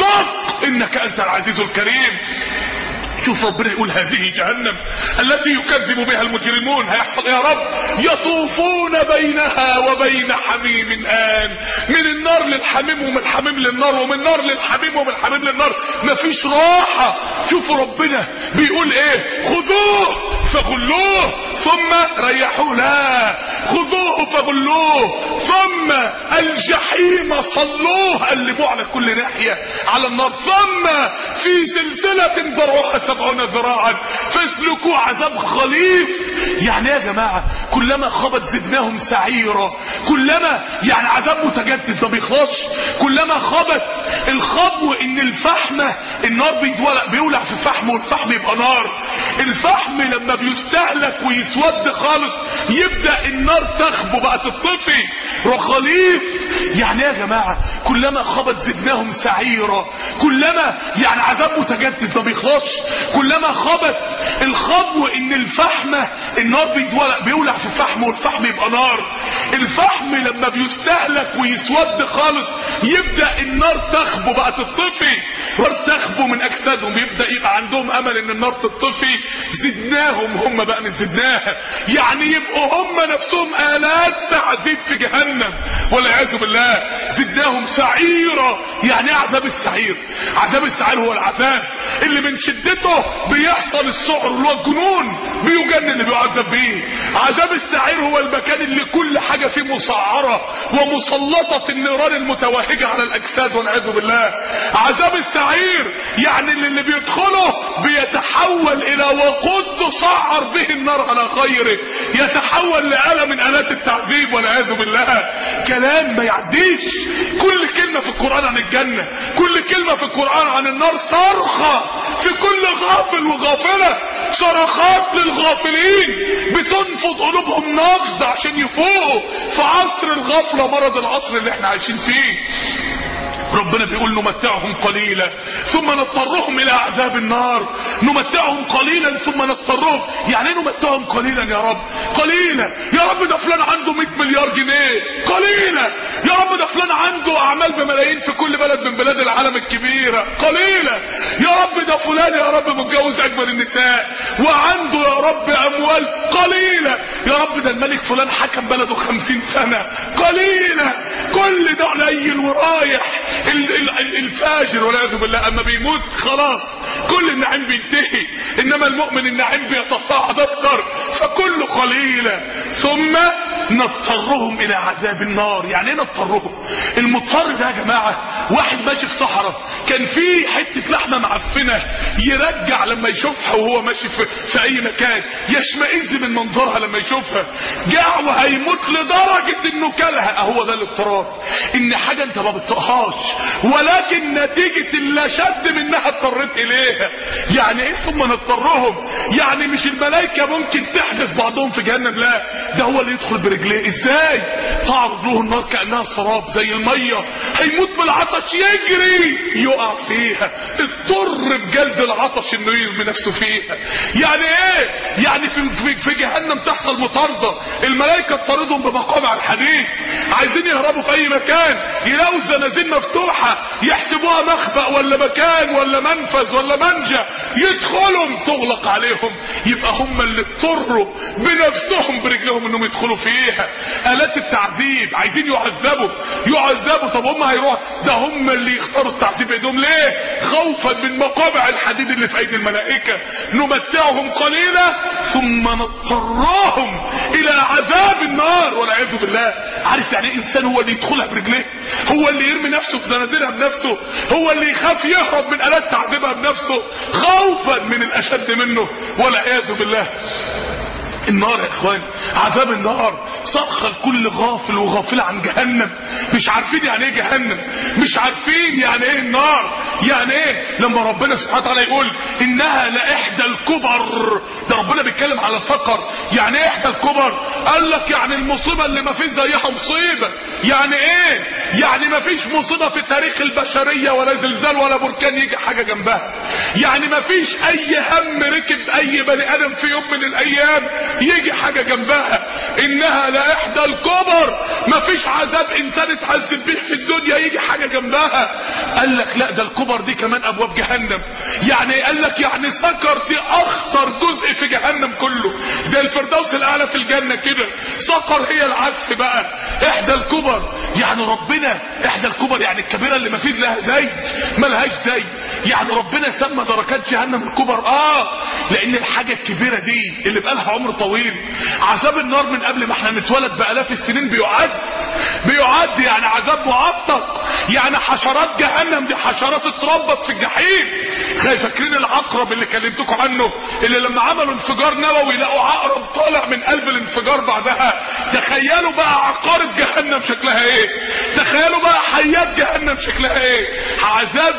ذق انك انت العزيز الكريم شوف ربنا يقول هذه جهنم التي يكذب بها المجرمون هيحصل ايه يا رب يطوفون بينها وبين حميم آن من النار للحميم ومن الحميم للنار ومن النار للحميم ومن الحميم للنار مفيش راحة شوفوا ربنا بيقول ايه خذوه فغلوه ثم ريحوه لا خذوه فغلوه ثم الجحيم صلوه قلبوه على كل ناحية على النار ثم في سلسلة ذرعها سبعون ذراعا فاسلكوا عذاب غليظ يعني يا جماعة كلما خبت زدناهم سعيرا كلما يعني عذاب متجدد ما بيخلصش كلما خبت الخبو ان الفحمة النار بيتولع بيولع في الفحم والفحم يبقى نار الفحم لما بيستهلك ويسود خالص يبدأ النار تخبو بقى تطفي غليظ يعني يا جماعة كلما خبت زدناهم سعيرا كلما يعني عذاب متجدد ما بيخلصش كلما خبت الخبو ان الفحمة النار بيتولع بيولع في الفحم والفحم يبقى نار الفحم لما بيستهلك ويسود خالص يبدأ النار تخبو بقى تطفي نار تخبو من اجسادهم يبدأ يبقى عندهم امل ان النار تطفي زدناهم هم بقى نزدناها يعني يبقوا هم نفسهم الات تعذيب في جهنم والعياذ بالله زدناهم سعيرا يعني ايه عذاب السعير عذاب السعير هو العذاب اللي من شدته بيحصل السعر اللي هو الجنون بيجن اللي بيعذب بيه عذاب السعير هو المكان اللي كل حاجة فيه مسعرة ومسلطة النيران المتوهجة على الاجساد والعياذ بالله عذاب السعير يعني اللي, اللي بيدخله بيتحول الى وقود تسعر به النار على غيره يتحول لآلة من آلات التعذيب والعياذ بالله كلام ما يعديش كل كلمة في القرآن عن الجنة كل كلمة في القرآن عن النار صرخة في كل غافل وغافلة صرخات للغافلين غافلين بتنفض قلوبهم نفض عشان يفوقوا في عصر الغفلة مرض العصر اللي احنا عايشين فيه ربنا بيقول نمتعهم قليلا ثم نضطرهم الى عذاب النار نمتعهم قليلا ثم نضطرهم يعني ايه نمتعهم قليلا يا رب قليلا يا رب ده فلان عنده 100 مليار جنيه قليلا يا رب ده فلان عنده اعمال بملايين في كل بلد من بلاد العالم الكبيرة قليلا يا رب ده فلان يا رب متجوز اجمل النساء وعنده يا رب اموال قليلة يا رب ده الملك فلان حكم بلده خمسين سنة قليلة كل ده قليل ورايح ال- ال- الفاجر والعياذ بالله اما بيموت خلاص كل النعيم بينتهي انما المؤمن النعيم بيتصاعد اكتر فكل قليلة ثم نضطرهم الى عذاب النار يعني ايه نضطرهم المضطر ده يا جماعة واحد ماشي في صحراء كان في حتة لحمة معفنة يرجع لما يشوفها وهو ماشي في, في اي مكان يشمئز من منظرها لما يشوفها جاع وهيموت لدرجة انه كلها اهو ده الاضطرار ان حاجة انت ما بتطقهاش ولكن نتيجة اللي شد منها اضطريت اليها يعني ايه ثم نضطرهم يعني مش الملائكة ممكن تحدث بعضهم في جهنم لا ده هو اللي يدخل برجليه ازاي تعرض له النار كأنها سراب زي المية هيموت بالعطش يجري يقع فيها اضطر بجلد العطش انه يرمي نفسه فيها يعني ايه يعني في, في, في جهنم تحصل مطاردة الملائكة تطاردهم بمقامع الحديد عايزين يهربوا في اي مكان يلاقوا الزنازين مفتوحة يحسبوها مخبأ ولا مكان ولا منفذ ولا منجا يدخلوا تغلق عليهم يبقى هم اللي اضطروا بنفسهم برجلهم انهم يدخلوا فيها الات التعذيب عايزين يعذبوا يعذبوا طب هم هيروحوا ده هم اللي يختاروا التعذيب بايدهم ليه خوفا من مقامع الحديد اللي في ايدي الملائكة نمتعهم قليلا ثم نضطرهم الى عذاب النار والعياذ بالله عارف يعني ايه انسان هو اللي يدخلها برجليه هو اللي يرمي نفسه في زنازينها بنفسه هو اللي يخاف يهرب من الات تعذيبها بنفسه خوفا من الاشد منه والعياذ بالله النار يا اخوان عذاب النار صرخة لكل غافل وغافلة عن جهنم مش عارفين يعني ايه جهنم مش عارفين يعني ايه النار يعني ايه لما ربنا سبحانه وتعالى يقول انها لاحدى الكبر ده ربنا بيتكلم على سقر يعني ايه احدى الكبر قال لك يعني المصيبة اللي ما فيش زيها مصيبة يعني ايه يعني ما فيش مصيبة في تاريخ البشرية ولا زلزال ولا بركان يجي حاجة جنبها يعني ما فيش اي هم ركب اي بني ادم في يوم من الايام يجي حاجة جنبها انها لاحدى الكبر مفيش عذاب انسان اتعذب به في الدنيا يجي حاجة جنبها قال لك لا ده الكبر دي كمان ابواب جهنم يعني قال لك يعني سكر دي اخطر جزء في جهنم كله زي الفردوس الاعلى في الجنة كده سكر هي العكس بقى احدى الكبر يعني ربنا احدى الكبر يعني الكبيرة اللي مفيش لها زي ملهاش زي يعني ربنا سمى دركات جهنم الكبر اه لان الحاجة الكبيرة دي اللي بقالها عمر طويل عذاب النار من قبل ما احنا نتولد بالاف السنين بيعد بيعد يعني عذاب معطق يعني حشرات جهنم دي حشرات اتربت في الجحيم خايف فاكرين العقرب اللي كلمتكم عنه اللي لما عملوا انفجار نووي لقوا عقرب طالع من قلب الانفجار بعدها تخيلوا بقى عقارب جهنم شكلها ايه تخيلوا بقى حيات جهنم شكلها ايه عذاب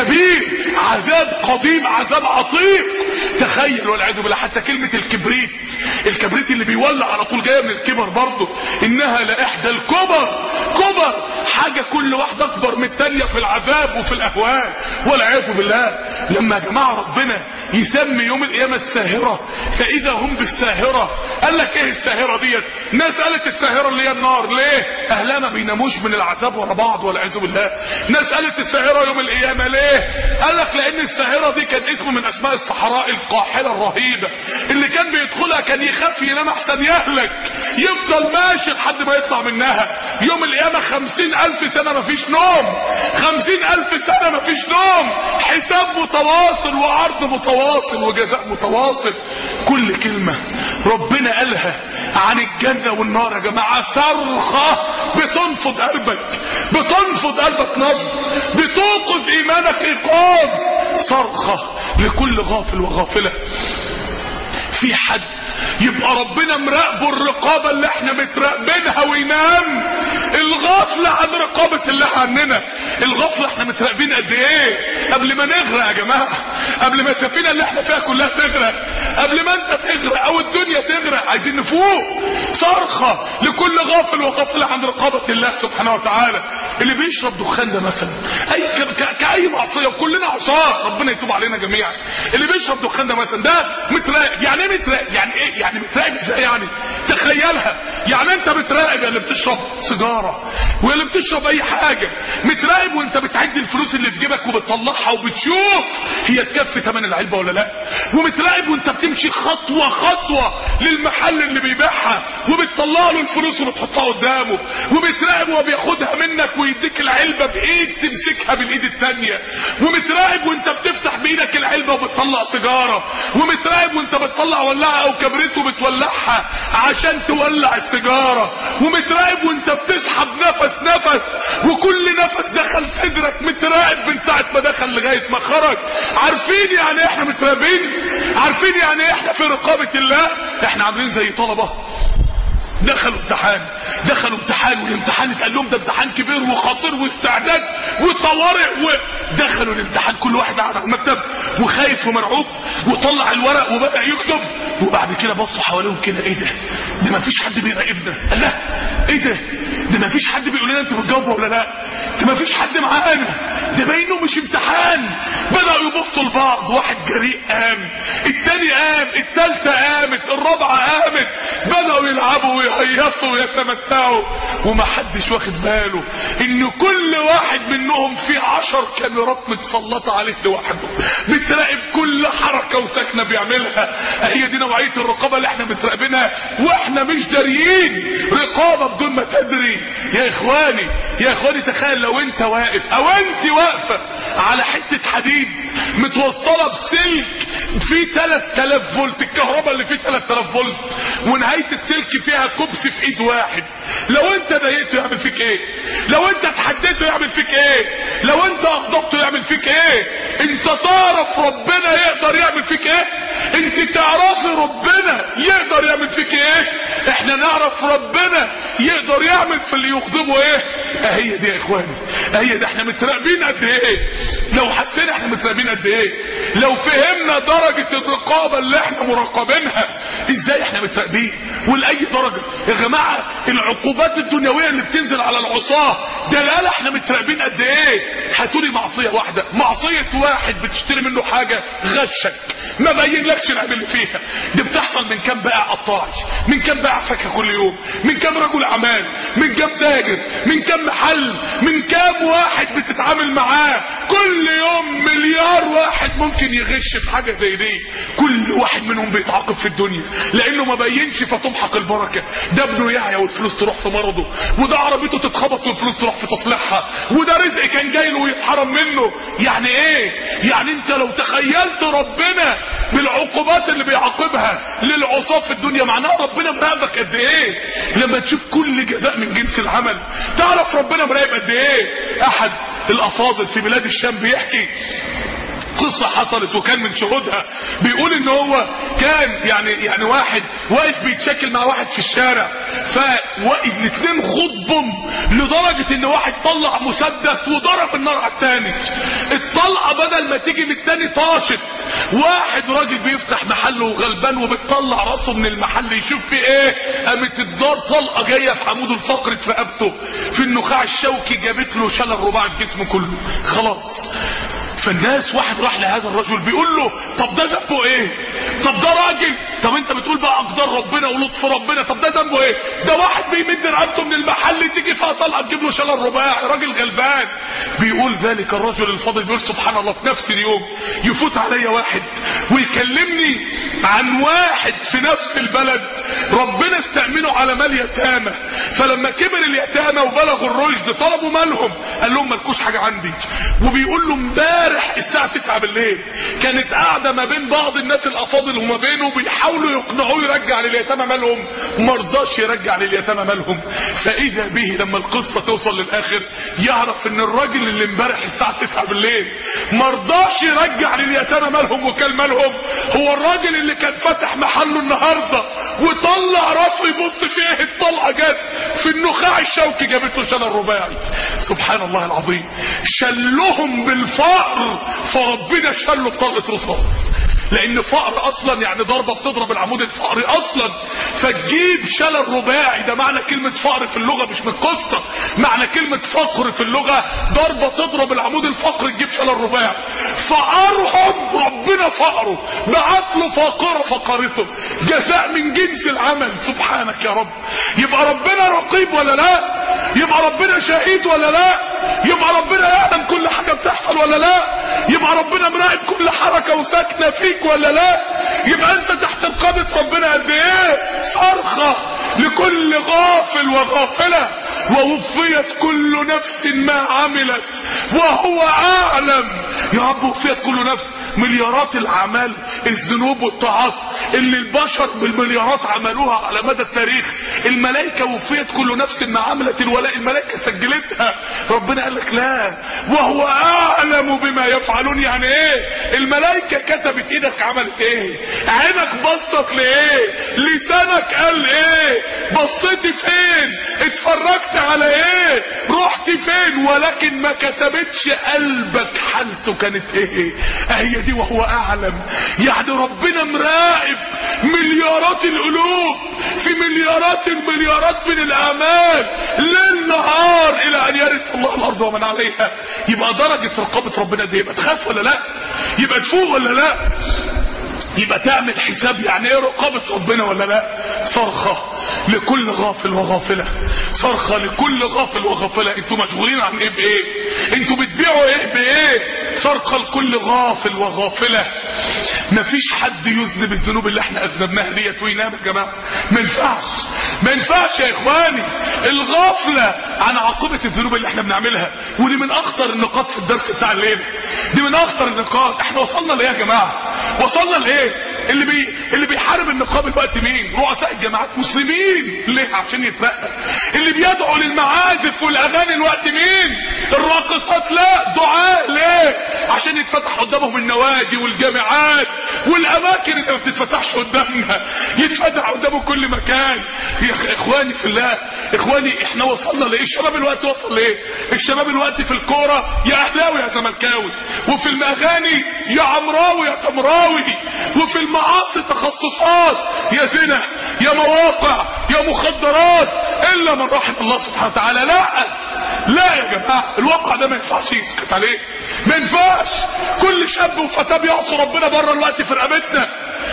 كبير عذاب قديم عذاب عتيق تخيل والعياذ بالله حتى كلمة الكبريت الكبريت اللي بيولع على طول جايه من الكبر برضه انها لاحدى الكبر كبر حاجة كل واحدة اكبر من التانية في العذاب وفي الاهوال والعياذ بالله لما يا جماعة ربنا يسمي يوم القيامة الساهرة فاذا هم بالساهرة قال لك ايه الساهرة ديت ناس قالت الساهرة اللي هي النار ليه اهلها ما بيناموش من العذاب ورا بعض والعياذ بالله ناس قالت الساهرة يوم القيامة ليه قال لك لان الساهرة دي كان اسم من اسماء الصحراء القاحلة الرهيبة اللي كان بيدخلها كان يخاف ينام احسن يهلك يفضل ماشي لحد ما يطلع منها يوم القيامة خمسين الف سنة مفيش نوم خمسين الف سنة مفيش نوم حساب متواصل وعرض متواصل وجزاء متواصل كل كلمة ربنا قالها عن الجنة والنار يا جماعة صرخة بتنفض قلبك بتنفض قلبك نفض بتوقظ ايمانك ايقاظ صرخة لكل غافل وغافلة في حد يبقى ربنا مراقبه الرقابة اللي احنا متراقبينها وينام الغفلة عن رقابة الله عننا الغفلة احنا متراقبين قد ايه قبل ما نغرق يا جماعة قبل ما السفينة اللي احنا فيها كلها تغرق قبل ما انت تغرق او الدنيا تغرق عايزين نفوق صرخة لكل غافل وغافل عن رقابة الله سبحانه وتعالى اللي بيشرب دخان ده مثلا اي ك... ك... كاي معصية وكلنا عصاه ربنا يتوب علينا جميعا اللي بيشرب دخان ده مثلا ده متراقب يعني ايه متراقب يعني ايه يعني متراقب ازاي يعني تخيلها يعني انت متراقب يا اللي بتشرب سيجاره واللي بتشرب اي حاجه متراقب وانت بتعد الفلوس اللي في جيبك وبتطلعها وبتشوف هي تكفي ثمن العلبه ولا لا ومتراقب وانت بتمشي خطوه خطوه للمحل اللي بيبيعها وبتطلع له الفلوس وبتحطها قدامه ومتراقب وهو بياخدها منك ويديك العلبه بايد تمسكها بالايد الثانيه ومتراقب وانت بتفتح بايدك العلبه وبتطلع سيجاره ومتراقب وانت بتطلع ولاعه او كبريت وبتولعها عشان تولع السيجاره ومتراقب وانت بتسحب نفس نفس وكل نفس دخل صدرك متراقب من ساعه ما دخل لغايه ما خرج عارفين يعني احنا متراقبين عارفين يعني احنا في رقابه الله احنا عاملين زي طلبه دخلوا امتحان دخلوا امتحان والامتحان اتقال لهم ده امتحان كبير وخطير واستعداد وطوارئ ودخلوا الامتحان كل واحد قاعد على المكتب وخايف ومرعوب وطلع الورق وبدا يكتب وبعد كده بصوا حواليهم كده ايه ده ده مفيش حد بيراقبنا قال لا ايه ده ده مفيش حد بيقول لنا انتوا بتجاوبوا ولا لا ده مفيش حد معانا ده باينه مش امتحان بداوا يبصوا لبعض واحد جريء قام التاني قام التالتة قامت الرابعة قامت بدأوا يلعبوا ويهيصوا ويتمتعوا ومحدش واخد باله ان كل واحد منهم في عشر كاميرات متسلطة عليه لوحده بتراقب كل حركة وسكنة بيعملها هي دي نوعية الرقابة اللي احنا متراقبينها واحنا مش داريين رقابة بدون ما تدري يا اخواني يا اخواني تخيل لو انت واقف او انت واقفة على حتة حديد متوصلة بسلك فيه 3000 فولت الكهرباء اللي فيه 3000 فولت ونهاية السلك فيها كبس في ايد واحد لو انت ضايقته يعمل فيك ايه لو انت اتحديته يعمل فيك ايه لو انت اغضبته يعمل فيك ايه انت تعرف ربنا يقدر يعمل فيك ايه انت تعرفي ربنا يقدر يعمل فيك ايه احنا نعرف ربنا يقدر يعمل في اللي يغضبه ايه اهي دي يا اخواني اهي دي احنا متراقبين قد ايه لو حسينا احنا متراقبين قد ايه لو فهمنا درجة الرقابة اللي احنا مراقبينها ازاي احنا متراقبين ولاي درجة يا جماعة العقوبات الدنيوية اللي بتنزل على العصاة دلالة احنا متراقبين قد ايه هتقولي معصية واحدة معصية واحد بتشتري منه حاجة غشك ما بينلكش العيب اللي فيها دي بتحصل من كام بائع قطاعي من كام بائع فاكهة كل يوم من كام رجل اعمال من كام تاجر من كام محل من كام واحد بتتعامل معاه كل يوم مليار واحد ممكن يغش في حاجة زي دي كل واحد منهم بيتعاقب في الدنيا لانه ما بينش فتمحق البركة ده ابنه يعيا والفلوس تروح في مرضه وده عربيته تتخبط والفلوس تروح في تصليحها وده رزق كان جاي له ويتحرم منه يعني ايه يعني انت لو تخيلت ربنا بالعقوبات اللي بيعاقبها للعصاة في الدنيا معناها ربنا مراقبك قد ايه لما تشوف كل جزاء من جنس العمل تعرف ربنا مراقب قد ايه احد الافاضل في بلاد الشام بيحكي قصة حصلت وكان من شهودها بيقول ان هو كان يعني يعني واحد واقف بيتشكل مع واحد في الشارع فواقف الاثنين خضهم لدرجة ان واحد طلع مسدس وضرب النار على الثاني الطلقة بدل ما تيجي من الثاني طاشت واحد راجل بيفتح محله وغلبان وبتطلع راسه من المحل يشوف في ايه قامت الدار طلقة جاية في عموده الفقري في رقبته في النخاع الشوكي جابت له شلل رباعي في جسمه كله خلاص فالناس واحد راح لهذا الرجل بيقول له طب ده ذنبه ايه طب ده راجل طب انت بتقول بقى اقدار ربنا ولطف ربنا طب ده ذنبه ايه ده واحد بيمد رقبته من المحل تيجي فيها طلقه تجيب له شلل رباعي راجل غلبان بيقول ذلك الرجل الفاضل بيقول سبحان الله في نفس اليوم يفوت عليا واحد ويكلمني عن واحد في نفس البلد ربنا استأمنه على مال يتامى فلما كبر اليتامى وبلغوا الرشد طلبوا مالهم قال لهم مالكوش حاجه عندي وبيقول له امبارح امبارح الساعة 9 بالليل كانت قاعدة ما بين بعض الناس الافاضل وما بينه بيحاولوا يقنعوه يرجع لليتامى مالهم مرضاش يرجع لليتامى مالهم فاذا به لما القصة توصل للاخر يعرف ان الراجل اللي امبارح الساعة 9 بالليل مرضاش يرجع لليتامى مالهم وكال مالهم هو الراجل اللي كان فاتح محله النهاردة وطلع راسه يبص فيه الطلقة جت في النخاع الشوكي جابت له شلل رباعي سبحان الله العظيم شلهم بالفقر فربنا شله بطلقة رصاص لان فقر اصلا يعني ضربة بتضرب العمود الفقري اصلا فتجيب شلل رباعي ده معنى كلمة فقر في اللغة مش من قصة معنى كلمة فقر في اللغة ضربة تضرب العمود الفقري تجيب شلل رباعي فقرهم ربنا فقره بعت له فاقرة فقرته جزاء من جنس العمل سبحانك يا رب يبقى ربنا رقيب ولا لا يبقى ربنا شهيد ولا لا يبقى ربنا يعلم كل حاجة بتحصل ولا لا يبقى ربنا مراقب كل حركة وساكنة فيك ولا لا يبقى انت تحت رقابة ربنا قد ايه صرخة لكل غافل وغافلة ووفيت كل نفس ما عملت وهو اعلم يا رب وفيت كل نفس مليارات الاعمال الذنوب والطاعات اللي البشر بالمليارات عملوها على مدى التاريخ الملائكة وفيت كل نفس ما عملت الولاء الملائكة سجلتها ربنا قال لك لا وهو اعلم بما يفعلون يعني ايه الملائكة كتبت ايدك عملت ايه عينك بصت لايه لسانك قال ايه بصيتي فين اتفرجت على ايه رحت فين ولكن ما كتبتش قلبك حالته كانت ايه هي دي وهو اعلم يعني ربنا مراقب مليارات القلوب في مليارات المليارات من الاعمال ليل نهار الى ان يرث الله الارض ومن عليها يبقى درجة رقابة ربنا دي يبقى تخاف ولا لا يبقى تفوق ولا لا يبقى تعمل حساب يعني ايه رقابة ربنا ولا لا صرخة لكل غافل وغافلة صرخة لكل غافل وغافلة انتوا مشغولين عن ايه بايه انتوا بتبيعوا ايه بايه صرخة لكل غافل وغافلة مفيش حد يذنب الذنوب اللي احنا اذنبناها ديت وينام يا جماعه ما ينفعش ما ينفعش يا اخواني الغفله عن عاقبه الذنوب اللي احنا بنعملها ودي من اخطر النقاط في الدرس بتاع الليل دي من اخطر النقاط احنا وصلنا لايه يا جماعه وصلنا لايه اللي بي اللي بيحارب النقاب الوقت مين رؤساء الجماعات مسلمين ليه عشان يترقى اللي بيدعوا للمعازف والاغاني الوقت مين الراقصات لا دعاء ليه عشان يتفتح قدامهم النوادي والجامعات والاماكن اللي ما بتتفتحش قدامنا يتفتح قدامه كل مكان يا اخواني في الله اخواني احنا وصلنا لايه الشباب الوقت وصل لايه الشباب الوقت في الكوره يا اهلاوي يا زملكاوي وفي الاغاني يا عمراوي يا تمراوي وفي المعاصي تخصصات يا زنا يا مواقع يا مخدرات الا من رحم الله سبحانه وتعالى لا لا يا جماعه الواقع ده ما ينفعش يسكت عليه ما ينفعش كل شاب وفتاه بيعصوا ربنا بره الوقت في رقبتنا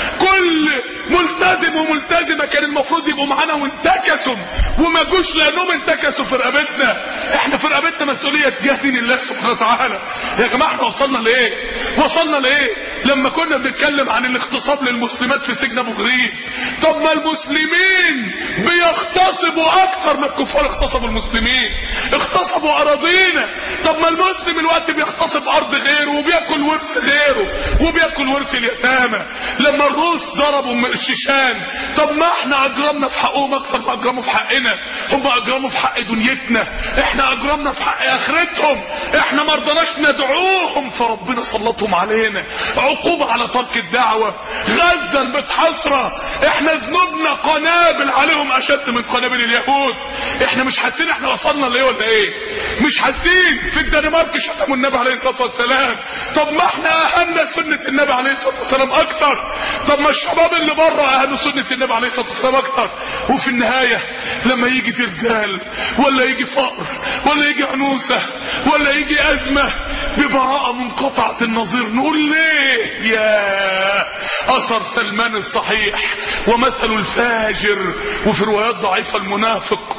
كل ملتزم وملتزمه كان المفروض يبقوا معانا وانتكسوا وما جوش لانهم انتكسوا في رقبتنا احنا في رقبتنا مسؤوليه تجاه دين الله سبحانه وتعالى يا جماعه احنا وصلنا لايه وصلنا لايه لما كنا بنتكلم عن الاغتصاب للمسلمات في سجن ابو غريب طب ما المسلمين بيغتصبوا اكتر ما الكفار اغتصبوا المسلمين اغتصبوا اراضينا طب ما المسلم الوقت بيغتصب ارض غيره وبياكل ورث غيره وبياكل ورث اليتامى لما الروس ضربوا من الشيشان طب ما احنا اجرمنا في حقهم اكثر ما اجرموا في حقنا هم اجرموا في حق دنيتنا احنا اجرمنا في حق اخرتهم احنا ما رضناش ندعوهم فربنا سلطهم علينا عقوبة على ترك الدعوة غزة بتحسرة احنا ذنوبنا قنابل عليهم اشد من قنابل اليهود احنا مش حاسين احنا وصلنا لايه ولا ايه مش حاسين في الدنمارك شتموا النبي عليه الصلاة والسلام طب ما احنا اهلنا سنة النبي عليه الصلاة والسلام اكتر طب ما الشباب اللي بره اهلوا سنة النبي عليه الصلاة والسلام اكتر وفي النهاية لما يجي زلزال ولا يجي فقر ولا يجي عنوسة ولا يجي ازمة ببراءة منقطعة النظير نقول ليه يا اثر سلمان الصحيح ومثل الفاجر وفي روايات ضعيفة المنافق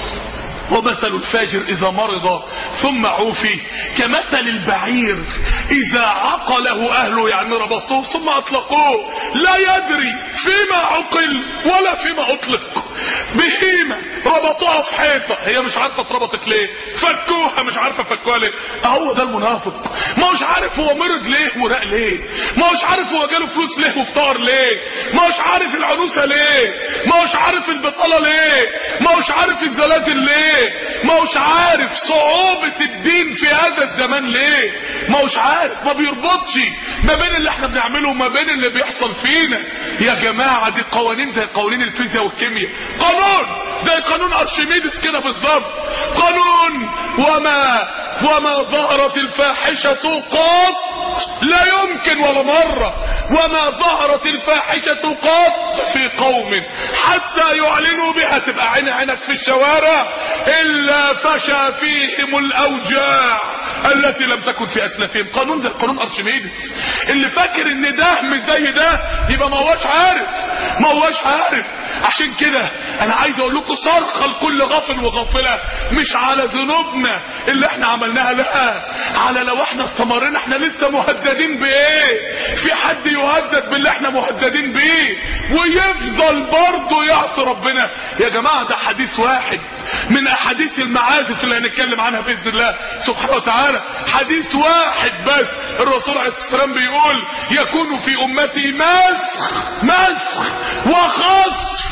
ومثل الفاجر إذا مرض ثم عوفي كمثل البعير إذا عقله أهله يعني ربطوه ثم أطلقوه لا يدري فيما عقل ولا فيما أطلق بهيمة ربطوها في حيطة هي مش عارفة اتربطت ليه فكوها مش عارفة فكوها ليه هو ده المنافق ما هوش عارف هو مرض ليه وراق ليه ما هوش عارف هو جاله فلوس ليه وفطار ليه ما هوش عارف العنوسة ليه ما هوش عارف البطالة ليه ما هوش عارف الزلازل ليه ما هوش عارف صعوبة الدين في هذا الزمان ليه ما هوش عارف ما بيربطش ما بين اللي احنا بنعمله وما بين اللي بيحصل فينا يا جماعة دي قوانين زي قوانين الفيزياء والكيمياء قانون زي قانون ارشميدس كده بالظبط قانون وما وما ظهرت الفاحشة قط لا يمكن ولا مرة وما ظهرت الفاحشة قط في قوم حتى يعلنوا بها تبقى عين عينك في الشوارع إلا فشى فيهم الأوجاع التي لم تكن في أسلافهم قانون زي قانون أرشميدس اللي فاكر ان ده مش زي ده يبقى ما هوش عارف ما هوش عارف عشان كده انا عايز اقول لكم صرخة لكل غافل وغافلة مش على ذنوبنا اللي احنا عملناها لا على لو احنا استمرنا احنا لسه مهددين بايه في حد يهدد باللي احنا مهددين بيه ويفضل برضه يعصي ربنا يا جماعة ده حديث واحد من احاديث المعازف اللي هنتكلم عنها باذن الله سبحانه وتعالى حديث واحد بس الرسول عليه الصلاه والسلام بيقول يكون في امتي مسخ مسخ وخصف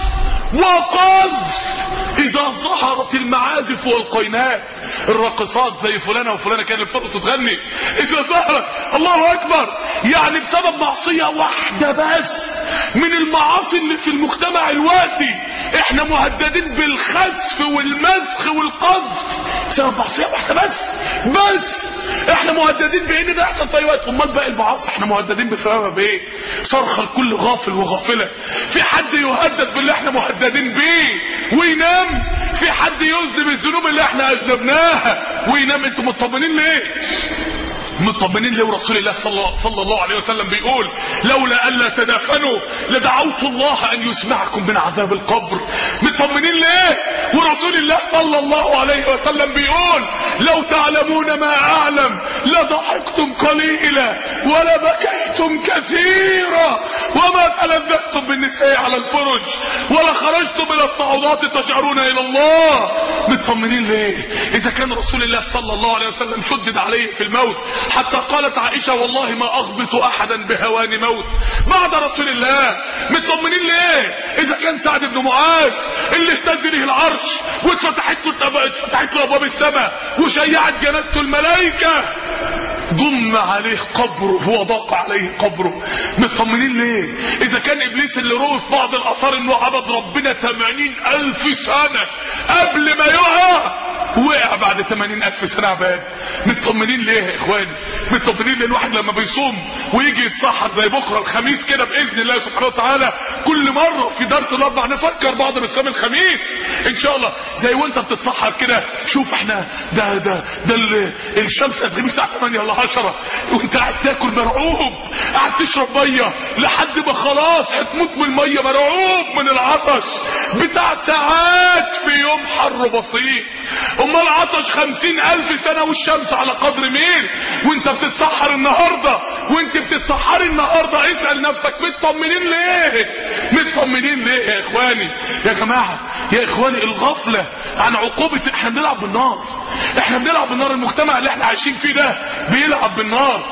وقذف اذا ظهرت المعازف والقينات الراقصات زي فلانة وفلانة كانت بترقص وتغني اذا ظهرت الله اكبر يعني بسبب معصية واحدة بس من المعاصي اللي في المجتمع الوقتي احنا مهددين بالخسف والمسخ والقذف بسبب معصية واحدة بس بس احنا مهددين بان ده يحصل في اي وقت امال باقي المعاصي احنا مهددين بسببها بايه صرخه لكل غافل وغافله في حد يهدد باللي احنا مهددين بيه وينام في حد يذنب الذنوب اللي احنا اذنبناها وينام انتوا مطمنين ليه مطمنين ليه ورسول الله صلى, صلى الله عليه وسلم بيقول لولا الا تدافنوا لدعوت الله ان يسمعكم من عذاب القبر مطمنين ليه ورسول الله صلى الله عليه وسلم بيقول لو تعلمون ما اعلم لضحكتم قليلا ولبكيتم كثيرا وما تلذذتم بالنساء على الفرج ولا خرجتم الى الصعودات تشعرون الى الله مطمنين ليه اذا كان رسول الله صلى الله عليه وسلم شدد عليه في الموت حتى قالت عائشة والله ما اغبط احدا بهوان موت بعد رسول الله مطمنين ليه اذا كان سعد بن معاذ اللي اهتز له العرش واتفتحت له اتفتحت له ابواب السماء وشيعت جنازته الملائكة ضم عليه قبره وضاق عليه قبره مطمنين ليه اذا كان ابليس اللي روى في بعض الاثار انه عبد ربنا 80 الف سنة قبل ما يقع وقع بعد 80 الف سنة عباد مطمنين ليه يا اخواني مطمنين لان الواحد لما بيصوم ويجي يتصحر زي بكرة الخميس كده باذن الله سبحانه وتعالى كل مرة في درس الاربع نفكر بعض بصيام الخميس ان شاء الله زي وانت بتتصحر كده شوف احنا ده ده ده الشمس هتغيب الساعة 8 ولا 10 وانت قاعد تاكل مرعوب قاعد تشرب ميه لحد ما خلاص هتموت من الميه مرعوب من العطش بتاع ساعات في يوم حر بسيط امال عطش خمسين الف سنة والشمس على قدر مين وانت بتتسحر النهاردة وانت بتتسحري النهاردة اسأل نفسك مطمنين ليه مطمنين ليه يا اخواني يا جماعة يا اخواني الغفلة عن عقوبة احنا بنلعب بالنار احنا بنلعب بالنار المجتمع اللي احنا عايشين فيه ده بيلعب بالنار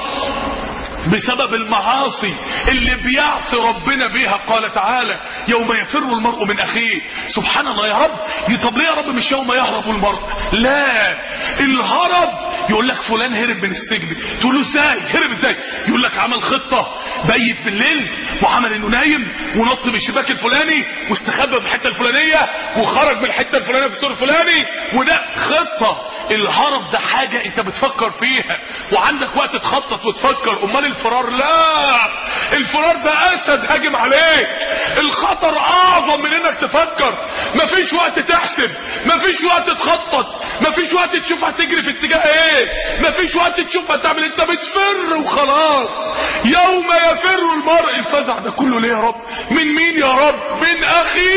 بسبب المعاصي اللي بيعصي ربنا بيها قال تعالى يوم يفر المرء من اخيه سبحان الله يا رب طب ليه يا رب مش يوم يهرب المرء لا الهرب يقول لك فلان هرب من السجن تقول له ازاي هرب ازاي يقول لك عمل خطة بيت بالليل وعمل انه نايم ونط من الشباك الفلاني واستخبى في الحته الفلانيه وخرج من الحته الفلانيه في السور الفلاني وده خطه الهرب ده حاجه انت بتفكر فيها وعندك وقت تخطط وتفكر امال الفرار لا الفرار ده اسد هاجم عليك الخطر اعظم من انك تفكر مفيش وقت تحسب مفيش وقت تخطط مفيش وقت تشوف هتجري في اتجاه ايه مفيش وقت تشوف هتعمل انت بتفر وخلاص يوم يفر المرء الفزع ده كله ليه يا رب من مين يا رب من اخيه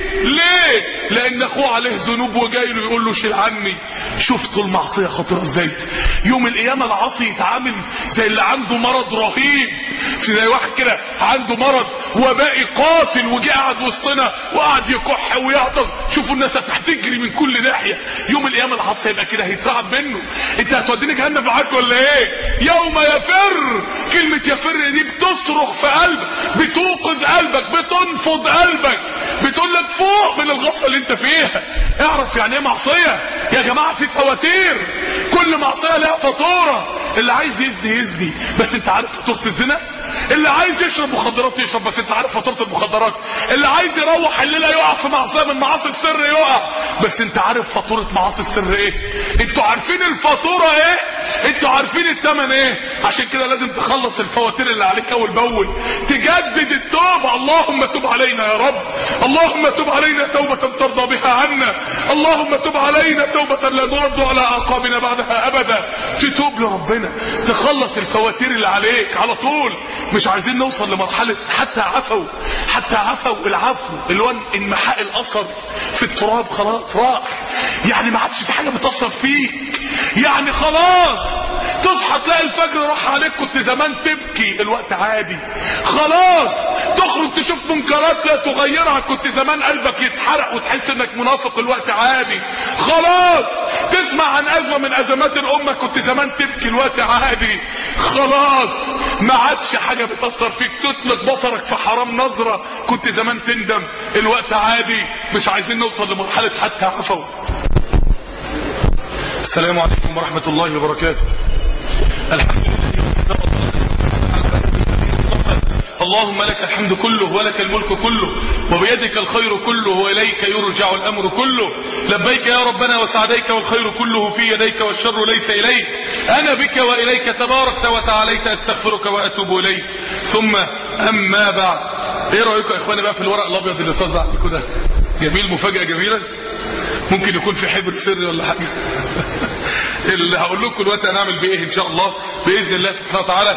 ليه لان اخوه عليه ذنوب وجاي له يقول له شيل عني شفتوا المعصيه خطيره ازاي يوم القيامه العاصي يتعامل زي اللي عنده مرض رهيب زي واحد كده عنده مرض وبائي قاتل وجه قاعد وسطنا وقعد يكح ويعطس شوفوا الناس هتجري من كل ناحيه يوم القيامه العاصي يبقى كده هيترعب منه انت هتوديني جهنم معاك ولا ايه يوم يفر كلمه يفر دي بتصرخ في قلبك بتوقظ قلبك بتنفض قلبك بتقول لك فوق من الغفله اللي انت فيها اعرف يعني ايه معصيه يا جماعه في فواتير كل معصيه لها فاتوره اللي عايز يزني يزني بس انت عارف فاتوره الزنا اللي عايز يشرب مخدرات يشرب بس انت عارف فاتوره المخدرات اللي عايز يروح الليله يقع في معصيه من معاصي السر يقع بس انت عارف فاتوره معاصي السر ايه انتوا عارفين الفاتوره ايه انتوا عارفين الثمن ايه عشان كده لازم تخلص الفواتير اللي عليك اول باول تجدد التوبه اللهم تب علينا يا رب اللهم تب علينا توبه ترضى بها عنا اللهم تب علينا توبه لا نرد على اعقابنا بعدها ابدا تتوب لربنا تخلص الفواتير اللي عليك على طول مش عايزين نوصل لمرحله حتى عفوا حتى عفوا العفو اللي هو انمحاء الاثر في التراب خلاص راح يعني ما عادش في حاجه بتاثر فيك يعني خلاص تصحى تلاقي الفجر راح عليك كنت زمان تبكي الوقت عادي خلاص تخرج تشوف منكرات لا تغيرها كنت زمان قلبك يتحرق وتحس انك منافق الوقت عادي خلاص تسمع عن ازمه من ازمات الامه كنت زمان تبكي الوقت عادي خلاص ما عادش حاجه بتاثر فيك تطلق بصرك في حرام نظره كنت زمان تندم الوقت عادي مش عايزين نوصل لمرحله حتى عفوا السلام عليكم ورحمة الله وبركاته الحمد لله اللهم لك الحمد كله ولك الملك كله وبيدك الخير كله وإليك يرجع الأمر كله لبيك يا ربنا وسعديك والخير كله في يديك والشر ليس إليك أنا بك وإليك تباركت وتعاليت أستغفرك وأتوب إليك ثم أما بعد إيه رأيكم يا إخواني بقى في الورق الأبيض اللي توزع عليكم ده جميل مفاجأة جميلة ممكن يكون في حبر سري ولا حاجة اللي هقول لكم دلوقتي هنعمل بايه ان شاء الله باذن الله سبحانه وتعالى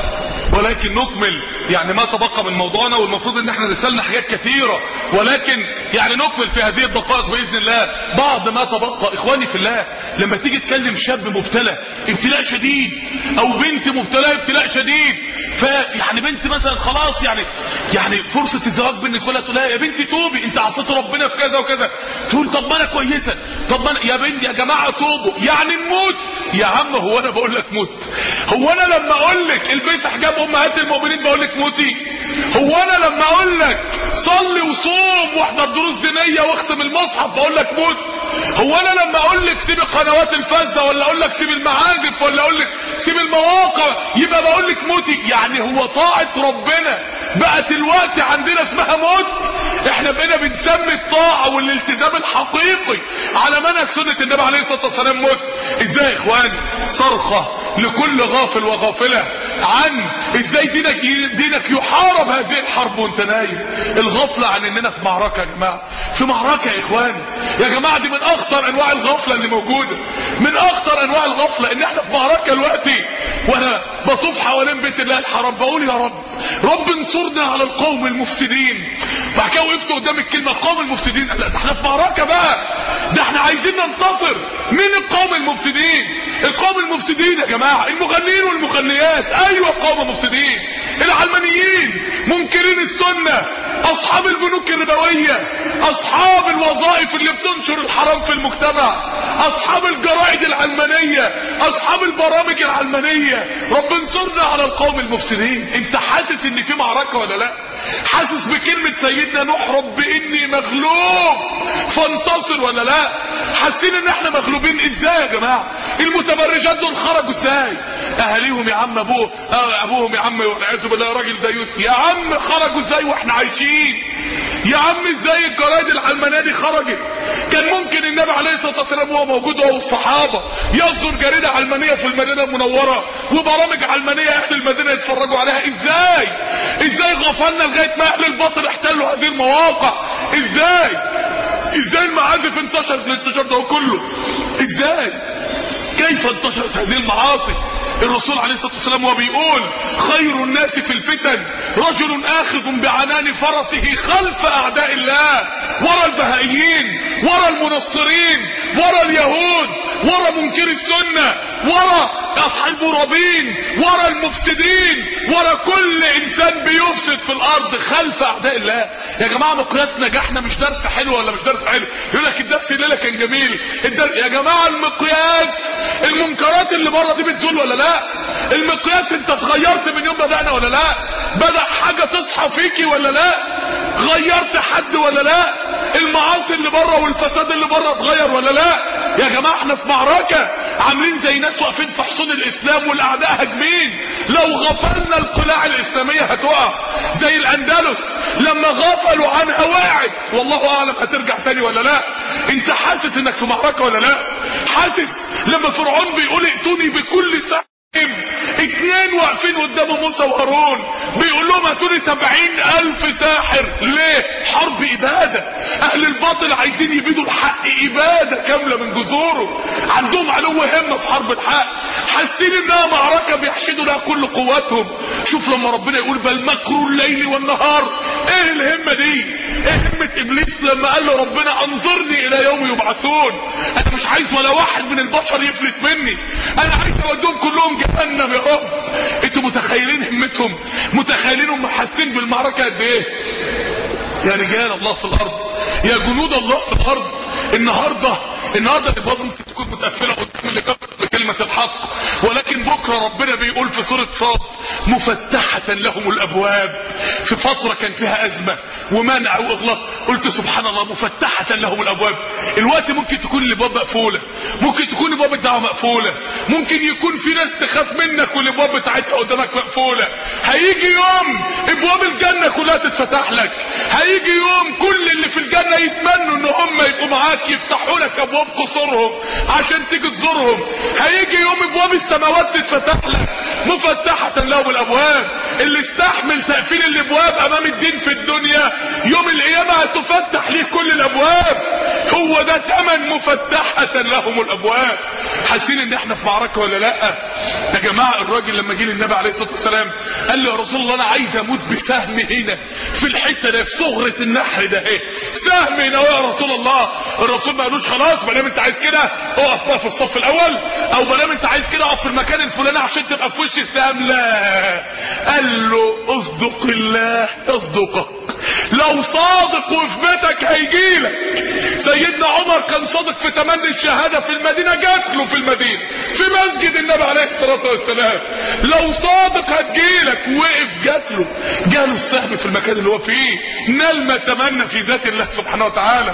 ولكن نكمل يعني ما تبقى من موضوعنا والمفروض ان احنا رسالنا حاجات كثيرة ولكن يعني نكمل في هذه الدقائق باذن الله بعض ما تبقى اخواني في الله لما تيجي تكلم شاب مبتلى ابتلاء شديد او بنت مبتلى ابتلاء شديد فيعني بنت مثلا خلاص يعني يعني فرصة الزواج بالنسبة لها تقول لها يا بنتي توبي انت عصيت ربنا في كذا وكذا تقول طب ما انا كويسة طب ما أنا يا بنتي يا جماعة توبوا يعني نموت يا عم هو انا بقول لك موت هو انا لما اقول لك البسي حجاب امهات المؤمنين بقول لك موتي هو انا لما اقول لك صلي وصوم واحضر دروس دينيه واختم المصحف بقول لك موت هو انا لما اقول لك سيب القنوات الفاسده ولا اقول لك سيب المعازف ولا اقول لك سيب المواقع يبقى بقول لك موتي يعني هو طاعه ربنا بقت الوقت عندنا اسمها موت احنا بقينا بنسمي الطاعه والالتزام الحقيقي على منهج سنه النبي عليه الصلاه والسلام موت ازاي يا اخواني صرخه لكل غافل وغافله عن ازاي دينك دينك يحارب هذه الحرب وانت نايم الغفله عن اننا في معركه يا جماعه في معركه يا اخواني يا جماعه دي من اخطر انواع الغفله اللي موجوده من اخطر انواع الغفله ان احنا في معركه دلوقتي وانا بطوف حوالين بيت الله الحرام بقول يا رب رب انصرنا على القوم المفسدين بعد كده وقفت قدام الكلمه القوم المفسدين لا ده احنا في معركه بقى ده احنا عايزين ننتصر مين القوم المفسدين القوم المفسدين يا جماعه المغنيين والمغنيات ايوه قوم مفسدين العلمانيين منكرين السنه اصحاب البنوك الربويه اصحاب الوظائف اللي بتنشر الحرام في المجتمع اصحاب الجرائد العلمانيه اصحاب البرامج العلمانيه رب انصرنا على القوم المفسدين انت حاسس ان في معركه ولا لا حاسس بكلمة سيدنا نوح رب اني مغلوب فانتصر ولا لا حاسين ان احنا مغلوبين ازاي يا جماعة المتبرجات دول خرجوا ازاي اهاليهم يا عم ابوه آه ابوهم يا عم والعياذ بالله راجل ديوث يا عم خرجوا ازاي واحنا عايشين يا عم ازاي الجرايد العلمانيه دي خرجت كان ممكن النبي عليه الصلاه والسلام وهو موجود هو والصحابه يصدر جريده علمانيه في المدينه المنوره وبرامج علمانيه اهل المدينه يتفرجوا عليها ازاي ازاي غفلنا لغايه ما اهل الباطل احتلوا هذه المواقع ازاي ازاي المعازف انتشرت الانتشار ده كله ازاي كيف انتشرت هذه المعاصي الرسول عليه الصلاة والسلام وبيقول خير الناس في الفتن رجل اخذ بعنان فرسه خلف اعداء الله ورا البهائيين ورا المنصرين ورا اليهود ورا منكر السنة ورا اصحاب المرابين ورا المفسدين ورا كل انسان بيفسد في الارض خلف اعداء الله يا جماعة مقياس نجاحنا مش درس حلو ولا مش درس حلو يقول لك الدرس الليلة كان جميل الدرس يا جماعة المقياس المنكرات اللي بره دي بتزول ولا لا المقياس انت اتغيرت من يوم بدأنا ولا لا بدأ حاجة تصحى فيكي ولا لا غيرت حد ولا لا المعاصي اللي بره والفساد اللي بره اتغير ولا لا يا جماعة احنا في معركة عاملين زي ناس واقفين في حصون الاسلام والاعداء هاجمين لو غفلنا القلاع الاسلامية هتقع زي الاندلس لما غفلوا عنها وقعت والله اعلم هترجع تاني ولا لا انت حاسس انك في معركة ولا لا حاسس لما فرعون بيقول ائتوني بكل ساعة اتنين واقفين قدام موسى وهارون بيقول لهم هاتولي سبعين الف ساحر ليه حرب ابادة اهل الباطل عايزين يبيدوا الحق ابادة كاملة من جذوره عندهم علو همة في حرب الحق حاسين انها معركة بيحشدوا لها كل قواتهم شوف لما ربنا يقول بل مكروا الليل والنهار ايه الهمة دي ايه همة ابليس لما قال له ربنا انظرني الى يوم يبعثون انا مش عايز ولا واحد من البشر يفلت مني انا عايز اودهم كلهم جهنم يا رب انتوا متخيلين همتهم متخيلين هم حاسين بالمعركة قد ايه يا رجال الله في الارض يا جنود الله في الارض النهاردة النهاردة الابواب ممكن تكون متقفلة قدام اللي كفر بكلمة الحق ولكن بكرة ربنا بيقول في سورة صاد مفتحة لهم الابواب في فترة كان فيها ازمة ومنع واغلاق قلت سبحان الله مفتحة لهم الابواب الوقت ممكن تكون الابواب مقفولة ممكن تكون ابواب الدعوة مقفولة ممكن يكون في ناس تخاف منك والابواب بتاعتها قدامك مقفولة هيجي يوم ابواب الجنة كلها تتفتح لك هيجي يوم كل اللي في الجنة يتمنوا ان هم يبقوا معاك يفتحوا لك ابواب قصورهم عشان تيجي تزورهم هيجي يوم ابواب السماوات تتفتح لك مفتحة لهم الابواب اللي استحمل تقفيل الابواب امام الدين في الدنيا يوم القيامة هتفتح ليه كل الابواب هو ده تمن مفتحة لهم الابواب حاسين ان احنا في معركة ولا لا يا جماعة الراجل لما جه للنبي عليه الصلاة والسلام قال له يا رسول الله انا عايز اموت بسهم هنا في الحتة ده في صغرة النحر ده ايه سهم هنا يا رسول الله الرسول ما قالوش خلاص ما دام انت عايز كده اقف بقى في الصف الاول او ما دام انت عايز كده اقف في المكان الفلاني عشان تبقى في وش السهم لا قال له اصدق الله يصدقك لو صادق وفي بيتك هيجيلك سيدنا عمر كان صادق في تمني الشهادة في المدينة جات له في المدينة في مسجد النبي عليه الصلاة والسلام لو صادق هتجيلك وقف جات له جاله السهم في المكان اللي هو فيه نال ما تمنى في ذات الله سبحانه وتعالى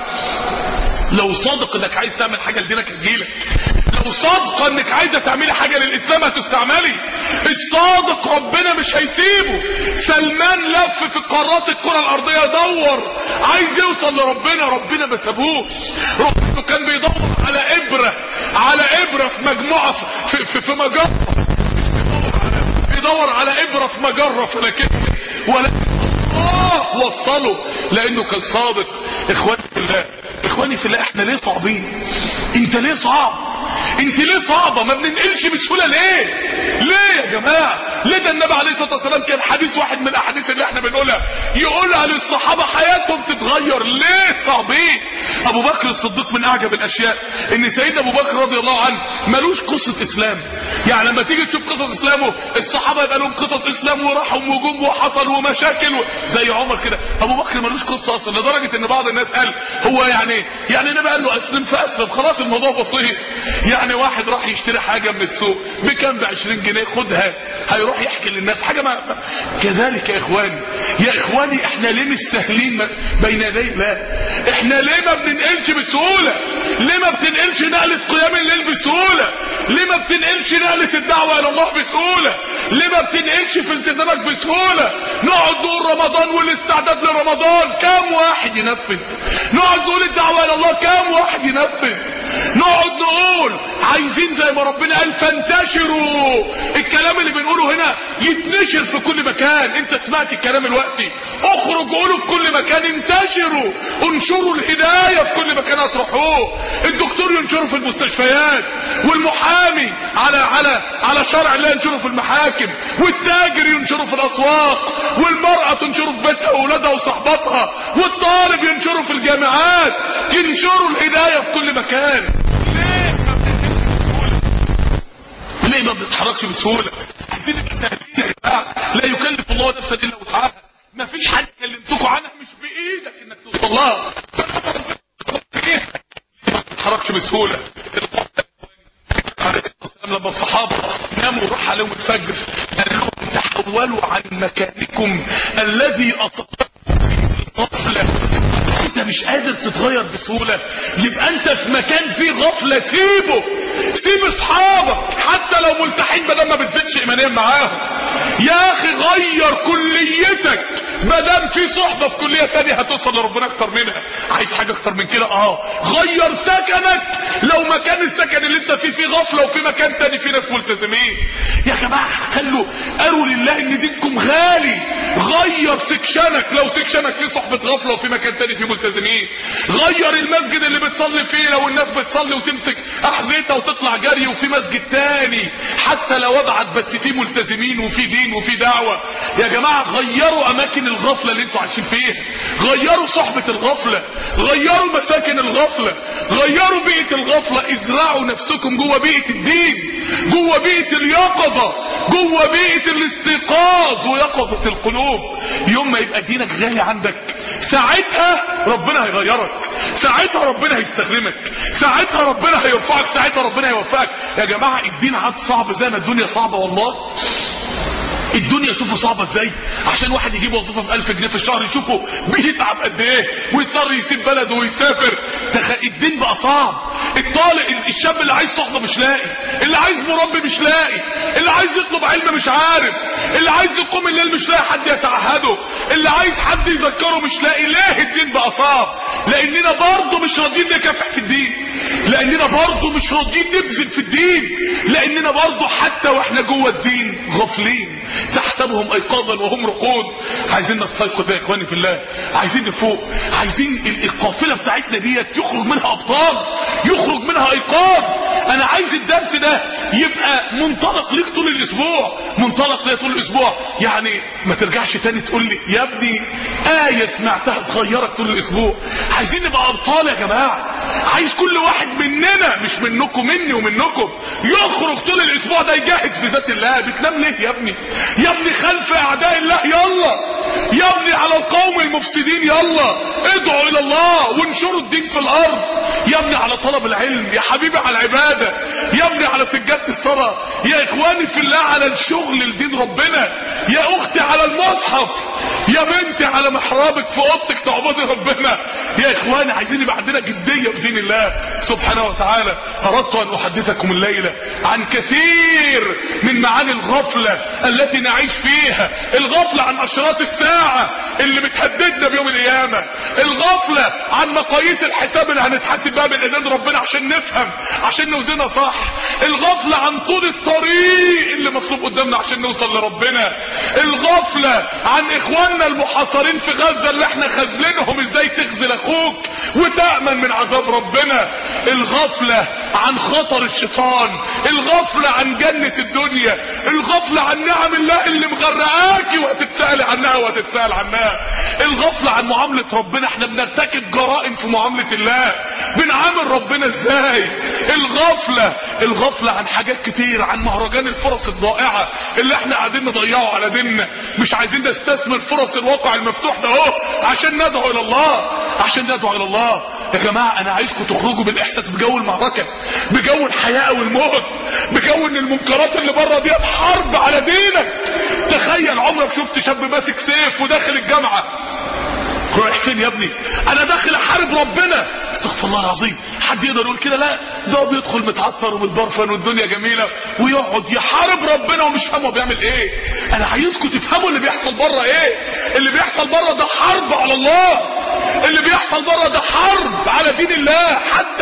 لو صادق انك عايز تعمل حاجة لدينك هتجيلك لو صادقة انك عايزة تعملي حاجة للاسلام هتستعملي الصادق ربنا مش هيسيبه سلمان لف في قارات الكرة الارضية دور عايز يوصل لربنا ربنا ما سابوش ربنا كان بيدور على ابرة على ابرة في مجموعة في, في, في مجرة بيدور على ابرة في مجرة فلكن ولكن الله وصله لانه كان صادق اخواني في الله اخواني في الله احنا ليه صعبين انت ليه صعب انت ليه صعبة ما بننقلش بسهولة ليه ليه يا جماعة ليه ده النبي عليه الصلاة والسلام كان حديث واحد من الاحاديث اللي احنا بنقولها يقولها للصحابة حياتهم تتغير ليه صعبين ابو بكر الصديق من اعجب الاشياء ان سيدنا ابو بكر رضي الله عنه ملوش قصة اسلام يعني لما تيجي تشوف قصص اسلامه الصحابة يبقى لهم قصص اسلام وراحوا وجم وحصل ومشاكل و... زي عمر كده ابو بكر ملوش قصة اصلا لدرجة ان بعض الناس قال هو يعني يعني النبي قال له اسلم فاسلم خلاص الموضوع بسيط يعني واحد راح يشتري حاجة من السوق بكام ب 20 جنيه خدها هيروح يحكي للناس حاجة ما كذلك يا اخواني يا اخواني احنا ليه مش سهلين بين يدي الله احنا ليه ما بننقلش بسهولة ليه ما بتنقلش نقلة قيام الليل بسهولة ليه ما بتنقلش نقلة الدعوة الى الله بسهولة ليه ما بتنقلش في التزامك بسهولة نقعد نقول رمضان والاستعداد لرمضان كام واحد ينفذ نقعد نقول الدعوة الى الله كام واحد ينفذ نقعد نقول عايزين زي ما ربنا قال فانتشروا الكلام اللي بنقوله هنا يتنشر في كل مكان انت سمعت الكلام الوقتي اخرج قولوا في كل مكان انتشروا انشروا الهداية في كل مكان هتروحوه الدكتور ينشره في المستشفيات والمحامي على على على شرع الله ينشره في المحاكم والتاجر ينشره في الاسواق والمرأة تنشره في بيتها واولادها وصحباتها والطالب ينشره في الجامعات ينشروا الهداية في كل مكان ليه ما بنتحركش بسهولة عايزين نبقى سهلين يا جماعة لا يكلف الله نفسا الا وسعها ما فيش حاجة كلمتكم عنها مش بايدك انك توصل لها ما بتتحركش بسهولة لما الصحابة ناموا وراح عليهم الفجر قال لهم تحولوا عن مكانكم الذي أصابكم غفلة انت مش قادر تتغير بسهولة يبقى انت في مكان فيه غفلة سيبه سيب اصحابك حتى لو ملتحين بدل ما بتزيدش ايمانيا معاهم يا اخي غير كليتك مادام في صحبة في كلية تانية هتوصل لربنا اكتر منها عايز حاجة اكتر من كده اه غير سكنك لو مكان السكن اللي انت فيه فيه غفلة وفي مكان تاني فيه ناس ملتزمين يا جماعة خلوا قالوا لله ان دينكم غالي غير سكشنك لو سكشنك فيه صحبة غفلة وفي مكان تاني فيه ملتزمين غير المسجد اللي بتصلي فيه لو الناس بتصلي وتمسك احذيتها وتطلع جري وفي مسجد تاني حتى لو ابعد بس فيه ملتزمين وفي دين وفي دعوة يا جماعة غيروا اماكن الغفلة اللي انتوا عايشين فيها غيروا صحبة الغفلة غيروا مساكن الغفلة غيروا بيئة الغفلة ازرعوا نفسكم جوه بيئة الدين جوه بيئة اليقظة جوه بيئة الاستيقاظ ويقظة القلوب يوم ما يبقى دينك غالي عندك ساعتها ربنا هيغيرك ساعتها ربنا هيستخدمك ساعتها ربنا هيرفعك ساعتها ربنا هيوفقك يا جماعة الدين عاد صعب زي ما الدنيا صعبة والله الدنيا شوفوا صعبة ازاي عشان واحد يجيب وظيفة ب 1000 جنيه في الشهر يشوفوا بيتعب قد ايه ويضطر يسيب بلده ويسافر تخ... الدين بقى صعب الطالق الشاب اللي عايز صحبة مش لاقي اللي عايز مربي مش لاقي اللي عايز يطلب علم مش عارف اللي عايز يقوم الليل مش لاقي حد يتعهده اللي عايز حد يذكره مش لاقي ليه الدين بقى صعب لاننا برضه مش راضيين نكافح في الدين لاننا برضه مش راضيين نبذل في الدين لاننا برضه حتى واحنا جوه الدين غافلين تحسبهم ايقاظا وهم رقود عايزين نستيقظ يا اخواني في الله عايزين نفوق عايزين القافله بتاعتنا ديت يخرج منها ابطال يخرج منها ايقاظ انا عايز الدرس ده يبقى منطلق ليك طول الاسبوع منطلق ليا طول الاسبوع يعني ما ترجعش تاني تقول لي يا ابني ايه سمعتها تغيرك طول الاسبوع عايزين نبقى ابطال يا جماعه عايز كل واحد مننا مش منكم مني ومنكم يخرج طول الاسبوع ده يجاهد في ذات الله بتنام ليه يا ابني يا ابني خلف اعداء الله يلا يا ابني على القوم المفسدين يلا ادعوا الى الله وانشروا الدين في الارض يا ابني على طلب العلم يا حبيبي على العبادة يا ابني على سجادة الصلاة يا اخواني في الله على الشغل لدين ربنا يا اختي على المصحف يا بنتي على محرابك في اوضتك تعبدي ربنا يا اخواني عايزين يبقى عندنا جدية في دين الله سبحانه وتعالى اردت ان احدثكم الليلة عن كثير من معاني الغفلة التي نعيش فيها الغفلة عن اشراط الساعة اللي بتهددنا بيوم القيامة الغفلة عن مقاييس الحساب اللي هنتحاسب بها من ايدين ربنا عشان نفهم عشان نوزنها صح الغفلة عن طول الطريق اللي مطلوب قدامنا عشان نوصل لربنا الغفلة عن اخواننا المحاصرين في غزة اللي احنا خازلينهم ازاي تخزل اخوك وتأمن من عذاب ربنا الغفلة عن خطر الشيطان الغفلة عن جنة الدنيا الغفلة عن نعم الله اللي مغرقاكي وهتتسأل عنها وهتتسأل عنها الغفلة عن معاملة ربنا احنا بنرتكب جرائم في معاملة الله بنعامل ربنا ازاي الغفلة الغفلة عن حاجات كتير عن مهرجان الفرص الضائعة اللي احنا قاعدين نضيعه على ديننا مش عايزين نستثمر فرص الواقع المفتوح ده اهو عشان ندعو الى الله عشان ندعو الى الله يا جماعة انا عايزكم تخرجوا بالاحساس بجو المعركة بجو الحياة والموت بجو ان المنكرات اللي بره دي حرب على دينك تخيل عمرك شفت شاب ماسك سيف وداخل الجامعة رايح فين يا ابني انا داخل احارب ربنا استغفر الله العظيم حد يقدر يقول كده لا ده بيدخل متعطر ومتبرفن والدنيا جميلة ويقعد يحارب ربنا ومش فاهم هو بيعمل ايه انا عايزكم تفهموا اللي بيحصل بره ايه اللي بيحصل بره ده حرب على الله اللي بيحصل بره ده حرب على دين الله حتى ابن الجهل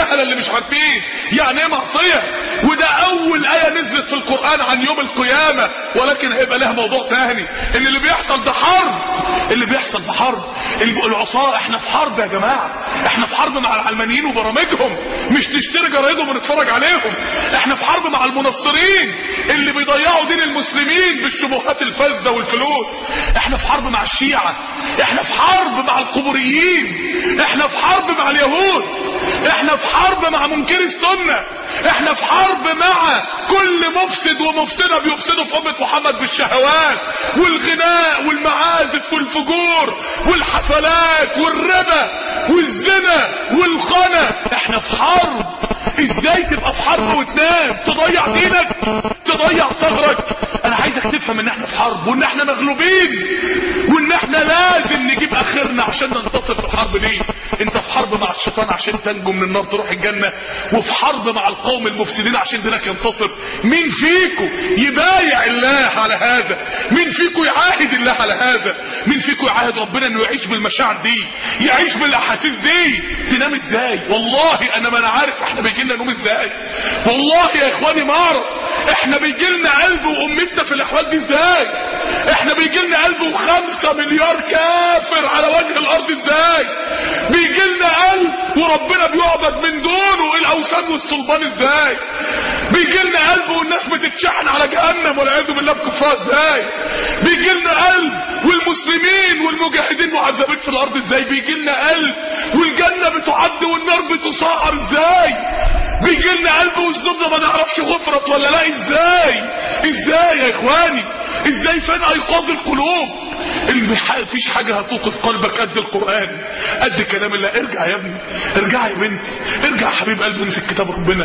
الجهله اللي مش عارفين يعني ايه معصيه وده اول ايه نزلت في القران عن يوم القيامه ولكن هيبقى لها موضوع تاني ان اللي بيحصل ده حرب اللي بيحصل ده حرب العصاه احنا في حرب يا جماعه احنا في حرب مع العلمانيين وبرامجهم مش نشتري جرايدهم ونتفرج عليهم احنا في حرب مع المنصرين اللي بيضيعوا دين المسلمين بالشبهات الفاسده والفلوس احنا في حرب مع الشيعه احنا في حرب مع القبوريين احنا في حرب مع اليهود احنا في حرب مع منكر السنه احنا في حرب مع كل مفسد ومفسده بيفسدوا في امه محمد بالشهوات والغناء والمعازف والفجور والحفلات والربا والزنا والخنا احنا في حرب ازاي تبقى في حرب وتنام تضيع دينك تضيع ثغرك انا عايزك تفهم ان احنا في حرب وان احنا مغلوبين وان احنا لازم نجيب اخرنا عشان ننتصر في الحرب دي انت في حرب مع الشيطان عشان تنجو من النار تروح الجنة وفي حرب مع القوم المفسدين عشان دينك ينتصر مين فيكم يبايع الله على هذا مين فيكم يعاهد الله على هذا مين فيكم يعاهد ربنا انه يعيش بالمشاعر دي يعيش بالاحاسيس دي تنام ازاي والله انا ما انا عارف احنا بيجي لنا نوم ازاي والله يا اخواني ما اعرف احنا بيجي لنا قلب وامتنا في الاحوال دي ازاي احنا بيجي لنا قلب وخمسة مليار كافر على وجه الارض ازاي بيجي لنا قلب وربنا بيعبد من دونه الاوثان والصلبان ازاي بيجي لنا قلب والناس بتتشحن على جهنم والعياذ بالله بكفرها ازاي بيجي لنا قلب والمسلمين والمجاهدين معذبين في الارض ازاي بيجي لنا قلب والجنه بتعد والنار بتسعر ازاي بيجي لنا قلب وذنوبنا ما نعرفش غفرت ولا لا ازاي ازاي يا اخواني ازاي فين ايقاظ القلوب مفيش حاجة هتوقف قلبك قد القرآن قد كلام الله ارجع يا ابني ارجع يا بنتي ارجع يا حبيب قلبي امسك كتاب ربنا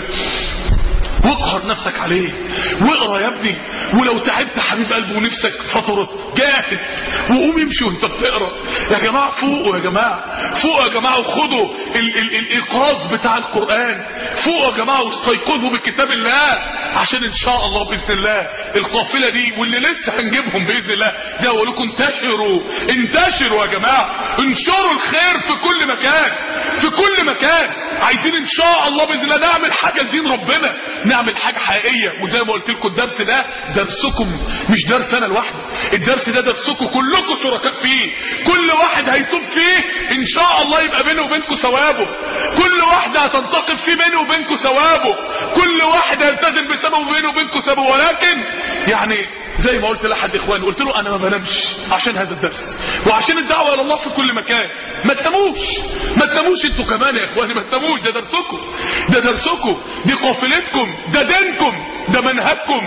واقهر نفسك عليه واقرا يا ابني ولو تعبت حبيب قلبي ونفسك فطرت جاهد وقوم امشي وانت بتقرا يا جماعه فوقوا يا جماعه فوقوا يا جماعه وخدوا ال ال الايقاظ بتاع القران فوقوا يا جماعه واستيقظوا بكتاب الله عشان ان شاء الله باذن الله القافله دي واللي لسه هنجيبهم باذن الله زي ما لكم انتشروا انتشروا يا جماعه انشروا الخير في كل مكان في كل مكان عايزين ان شاء الله باذن الله نعمل حاجه لدين ربنا نعمل حاجه حقيقيه وزي ما قلت لكم الدرس ده درسكم مش درس انا لوحدي الدرس ده درسكم كلكم شركاء فيه كل واحد هيتوب فيه ان شاء الله يبقى بينه وبينكم ثوابه كل واحده هتنتقم فيه بينه وبينكم ثوابه كل واحد هيلتزم بسببه بينه وبينكم ثوابه ولكن يعني زي ما قلت لاحد اخواني قلت له انا ما بنامش عشان هذا الدرس وعشان الدعوه الى الله في كل مكان ما تناموش ما تناموش انتوا كمان يا اخواني ما تناموش ده درسكم ده درسكم دي قافلتكم ده دينكم ده منهجكم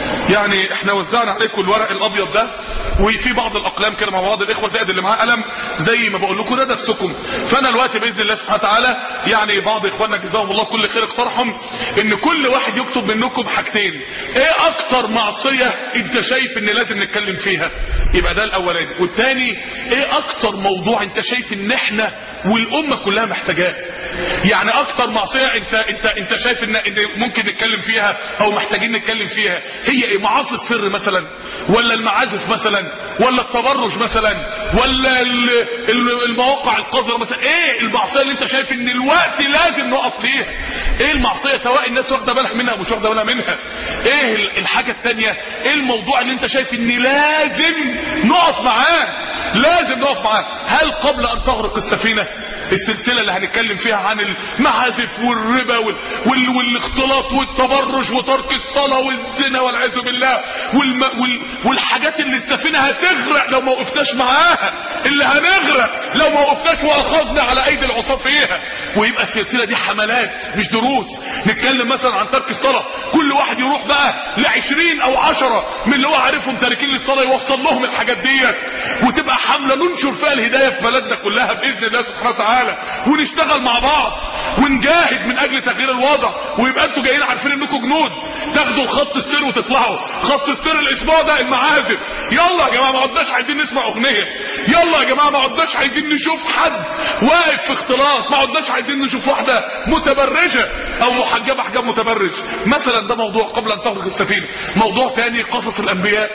يعني احنا وزعنا عليكم الورق الابيض ده وفي بعض الاقلام كده مع بعض الاخوه زائد اللي معاه قلم زي ما بقول لكم ده درسكم فانا دلوقتي باذن الله سبحانه وتعالى يعني بعض اخواننا جزاهم الله كل خير اقترحهم ان كل واحد يكتب منكم حاجتين ايه اكتر معصيه انت شايف ان لازم نتكلم فيها يبقى ده الاولاني والتاني ايه اكتر موضوع انت شايف ان احنا والامه كلها محتاجاه يعني اكتر معصيه انت انت انت شايف ان إن ممكن نتكلم فيها او محتاجين نتكلم فيها هي ايه معاصي السر مثلا ولا المعازف مثلا ولا التبرج مثلا ولا ال- ال- المواقع القذره مثلا ايه المعصيه اللي انت شايف ان الوقت لازم نقف ليها ايه المعصيه سواء الناس واخده بالها منها او مش واخده بالها منها ايه ال- الحاجه الثانيه ايه الموضوع اللي انت شايف ان لازم نقف معاه لازم نقف معاه هل قبل ان تغرق السفينه السلسله اللي هنتكلم فيها عن المعازف والربا وال... وال... والاختلاط والتبرج وترك الصلاه والزنا والعياذ بالله والم... وال... والحاجات اللي السفينه هتغرق لو ما وقفناش معاها اللي هنغرق لو ما وقفناش واخذنا على ايدي العصاه فيها ويبقى السلسله دي حملات مش دروس نتكلم مثلا عن ترك الصلاه كل واحد يروح بقى ل20 او 10 من اللي هو عارفهم تاركين للصلاه يوصل لهم الحاجات ديت وتبقى حمله ننشر فيها الهدايه في بلدنا كلها باذن الله سبحانه وتعالى ونشتغل مع بعض ونجاهد من اجل تغيير الوضع ويبقى انتوا جايين عارفين انكم جنود تاخدوا خط السير وتطلعوا خط السير الاسبوع ده المعازف يلا يا جماعه ما عدناش عايزين نسمع اغنيه يلا يا جماعه ما عدناش عايزين نشوف حد واقف في اختلاط ما عدناش عايزين نشوف واحده متبرجه او محجبه حجاب متبرج مثلا ده موضوع قبل ان تغرق السفينه موضوع تاني قصص الانبياء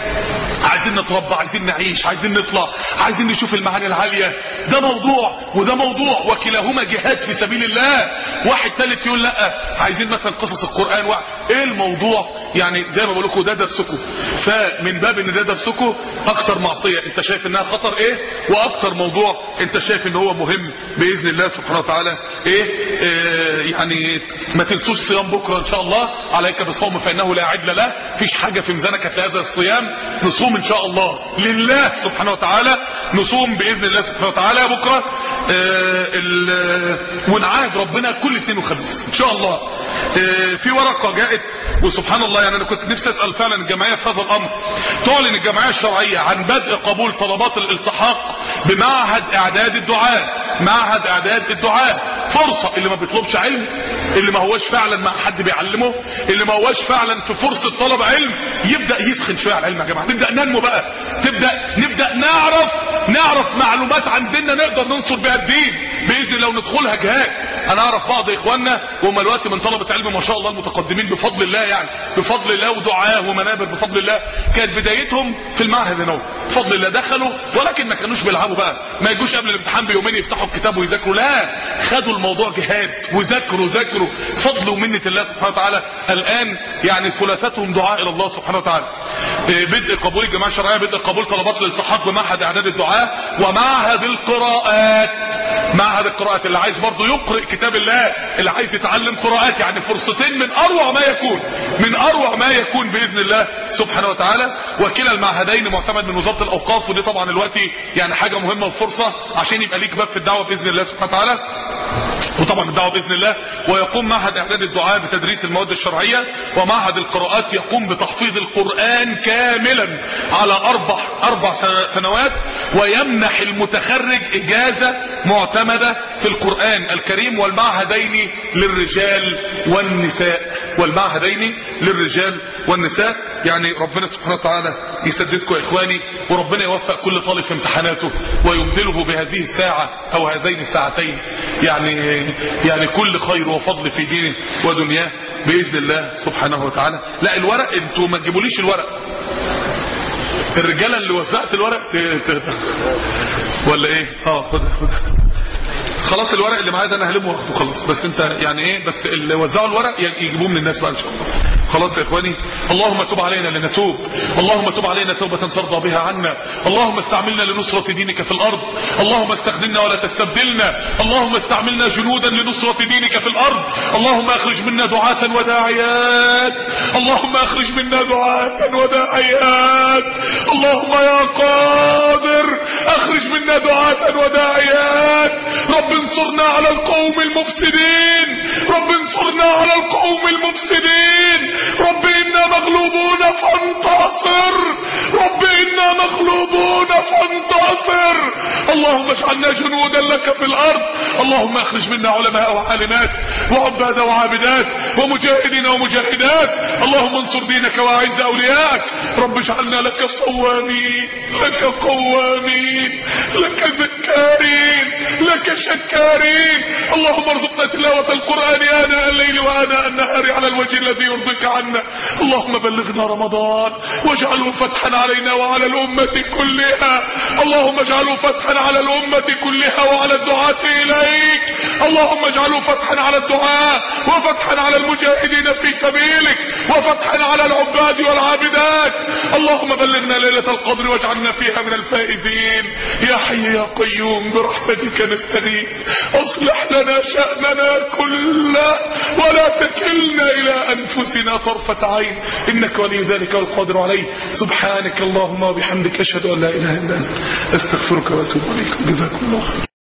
عايزين نتربى عايزين نعيش عايزين نطلع عايزين نشوف المعاني العالية ده موضوع وده موضوع وكلاهما جهاد في سبيل الله واحد واحد ثالث يقول لا عايزين مثلا قصص القران وع... ايه الموضوع يعني زي ما بقول لكم ده درسكم فمن باب ان ده درسكم اكتر معصيه انت شايف انها خطر ايه واكتر موضوع انت شايف ان هو مهم باذن الله سبحانه وتعالى ايه, إيه يعني ما تنسوش صيام بكره ان شاء الله عليك بالصوم فانه لا عدل له مفيش حاجه في ميزانك هتلاقيها زي الصيام نصوم ان شاء الله لله سبحانه وتعالى نصوم باذن الله سبحانه وتعالى بكره آه ونعاهد ربنا كل اثنين وخميس ان شاء الله آه في ورقه جاءت وسبحان الله يعني انا كنت نفسي اسال فعلا الجمعيه في هذا الامر تعلن الجمعيه الشرعيه عن بدء قبول طلبات الالتحاق بمعهد اعداد الدعاء معهد اعداد الدعاء فرصه اللي ما بيطلبش علم اللي ما هوش فعلا مع حد بيعلمه اللي ما هوش فعلا في فرصه طلب علم يبدا يسخن شويه على العلم يا جماعه نبدا ننمو بقى تبدا نبدا نعرف نعرف معلومات عن ديننا نقدر ننصر بها الدين باذن الله وندخلها جهاد انا اعرف بعض اخواننا وهم دلوقتي من طلبه علم ما شاء الله المتقدمين بفضل الله يعني بفضل الله ودعاه ومنابر بفضل الله كانت بدايتهم في المعهد هنا بفضل الله دخلوا ولكن ما كانوش بيلعبوا بقى ما يجوش قبل الامتحان بيومين يفتحوا الكتاب ويذاكروا لا خدوا الموضوع جهاد وذاكروا ذاكروا فضل ومنه الله سبحانه وتعالى الان يعني ثلاثتهم دعاء الى الله سبحانه وتعالى بدء قبول الجماعه الشرعيه بدء قبول طلبات الالتحاق بمعهد اعداد الدعاء ومعهد القراءات معهد القراءات اللي عايز برضه يقرأ كتاب الله اللي عايز يتعلم قراءات يعني فرصتين من اروع ما يكون من اروع ما يكون باذن الله سبحانه وتعالى وكلا المعهدين معتمد من وزاره الاوقاف ودي طبعا الوقت يعني حاجه مهمه وفرصه عشان يبقى ليك باب في الدعوه باذن الله سبحانه وتعالى وطبعا الدعوه باذن الله ويقوم معهد اعداد الدعاء بتدريس المواد الشرعيه ومعهد القراءات يقوم بتحفيظ القران كاملا على اربع اربع سنوات ويمنح المتخرج اجازه معتمده في القران الكريم والمعهدين للرجال والنساء والمعهدين للرجال والنساء يعني ربنا سبحانه وتعالى يسددكم يا اخواني وربنا يوفق كل طالب في امتحاناته ويبدله بهذه الساعة او هذين الساعتين يعني يعني كل خير وفضل في دينه ودنياه باذن الله سبحانه وتعالى لا الورق انتوا ما تجيبوليش الورق الرجاله اللي وزعت الورق ولا ايه اه خدها خدها خلاص الورق اللي معايا ده انا هلمه واخده خلاص بس انت يعني ايه بس اللي وزعوا الورق يجيبوه من الناس بقى ان شاء الله خلاص يا اخواني اللهم تب علينا لنتوب اللهم تب علينا توبة ترضى بها عنا اللهم استعملنا لنصرة دينك في الارض اللهم استخدمنا ولا تستبدلنا اللهم استعملنا جنودا لنصرة دينك في الارض اللهم اخرج منا دعاة وداعيات اللهم اخرج منا دعاة وداعيات اللهم يا قادر اخرج منا دعاة وداعيات رب انصرنا على القوم المفسدين رب انصرنا على القوم المفسدين رب انا مغلوبون فانتصر رب انا مغلوبون فانتصر اللهم اجعلنا جنودا لك في الارض اللهم اخرج منا علماء وعالمات وعباد وعابدات ومجاهدين ومجاهدات اللهم انصر دينك واعز اولياءك رب اجعلنا لك صوامين لك قوامين لك ذكارين لك شكارين اللهم ارزقنا تلاوة القرآن آناء الليل وآناء النهار على الوجه الذي يرضيك عنا اللهم بلغنا رمضان واجعله فتحا علينا وعلى الأمة كلها اللهم اجعله فتحا على الأمة كلها وعلى الدعاة إليك اللهم اجعله فتحا على الدعاء وفتحا على المجاهدين في سبيلك وفتحا على العباد والعابدات اللهم بلغنا ليلة القدر واجعلنا فيها من الفائزين يا حي يا قيوم برحمتك نستغيث اصلح لنا شأننا كله ولا تكلنا الى انفسنا طرفة عين انك ولي ذلك والقادر عليه سبحانك اللهم وبحمدك اشهد ان لا اله الا انت استغفرك واتوب اليك جزاكم الله خير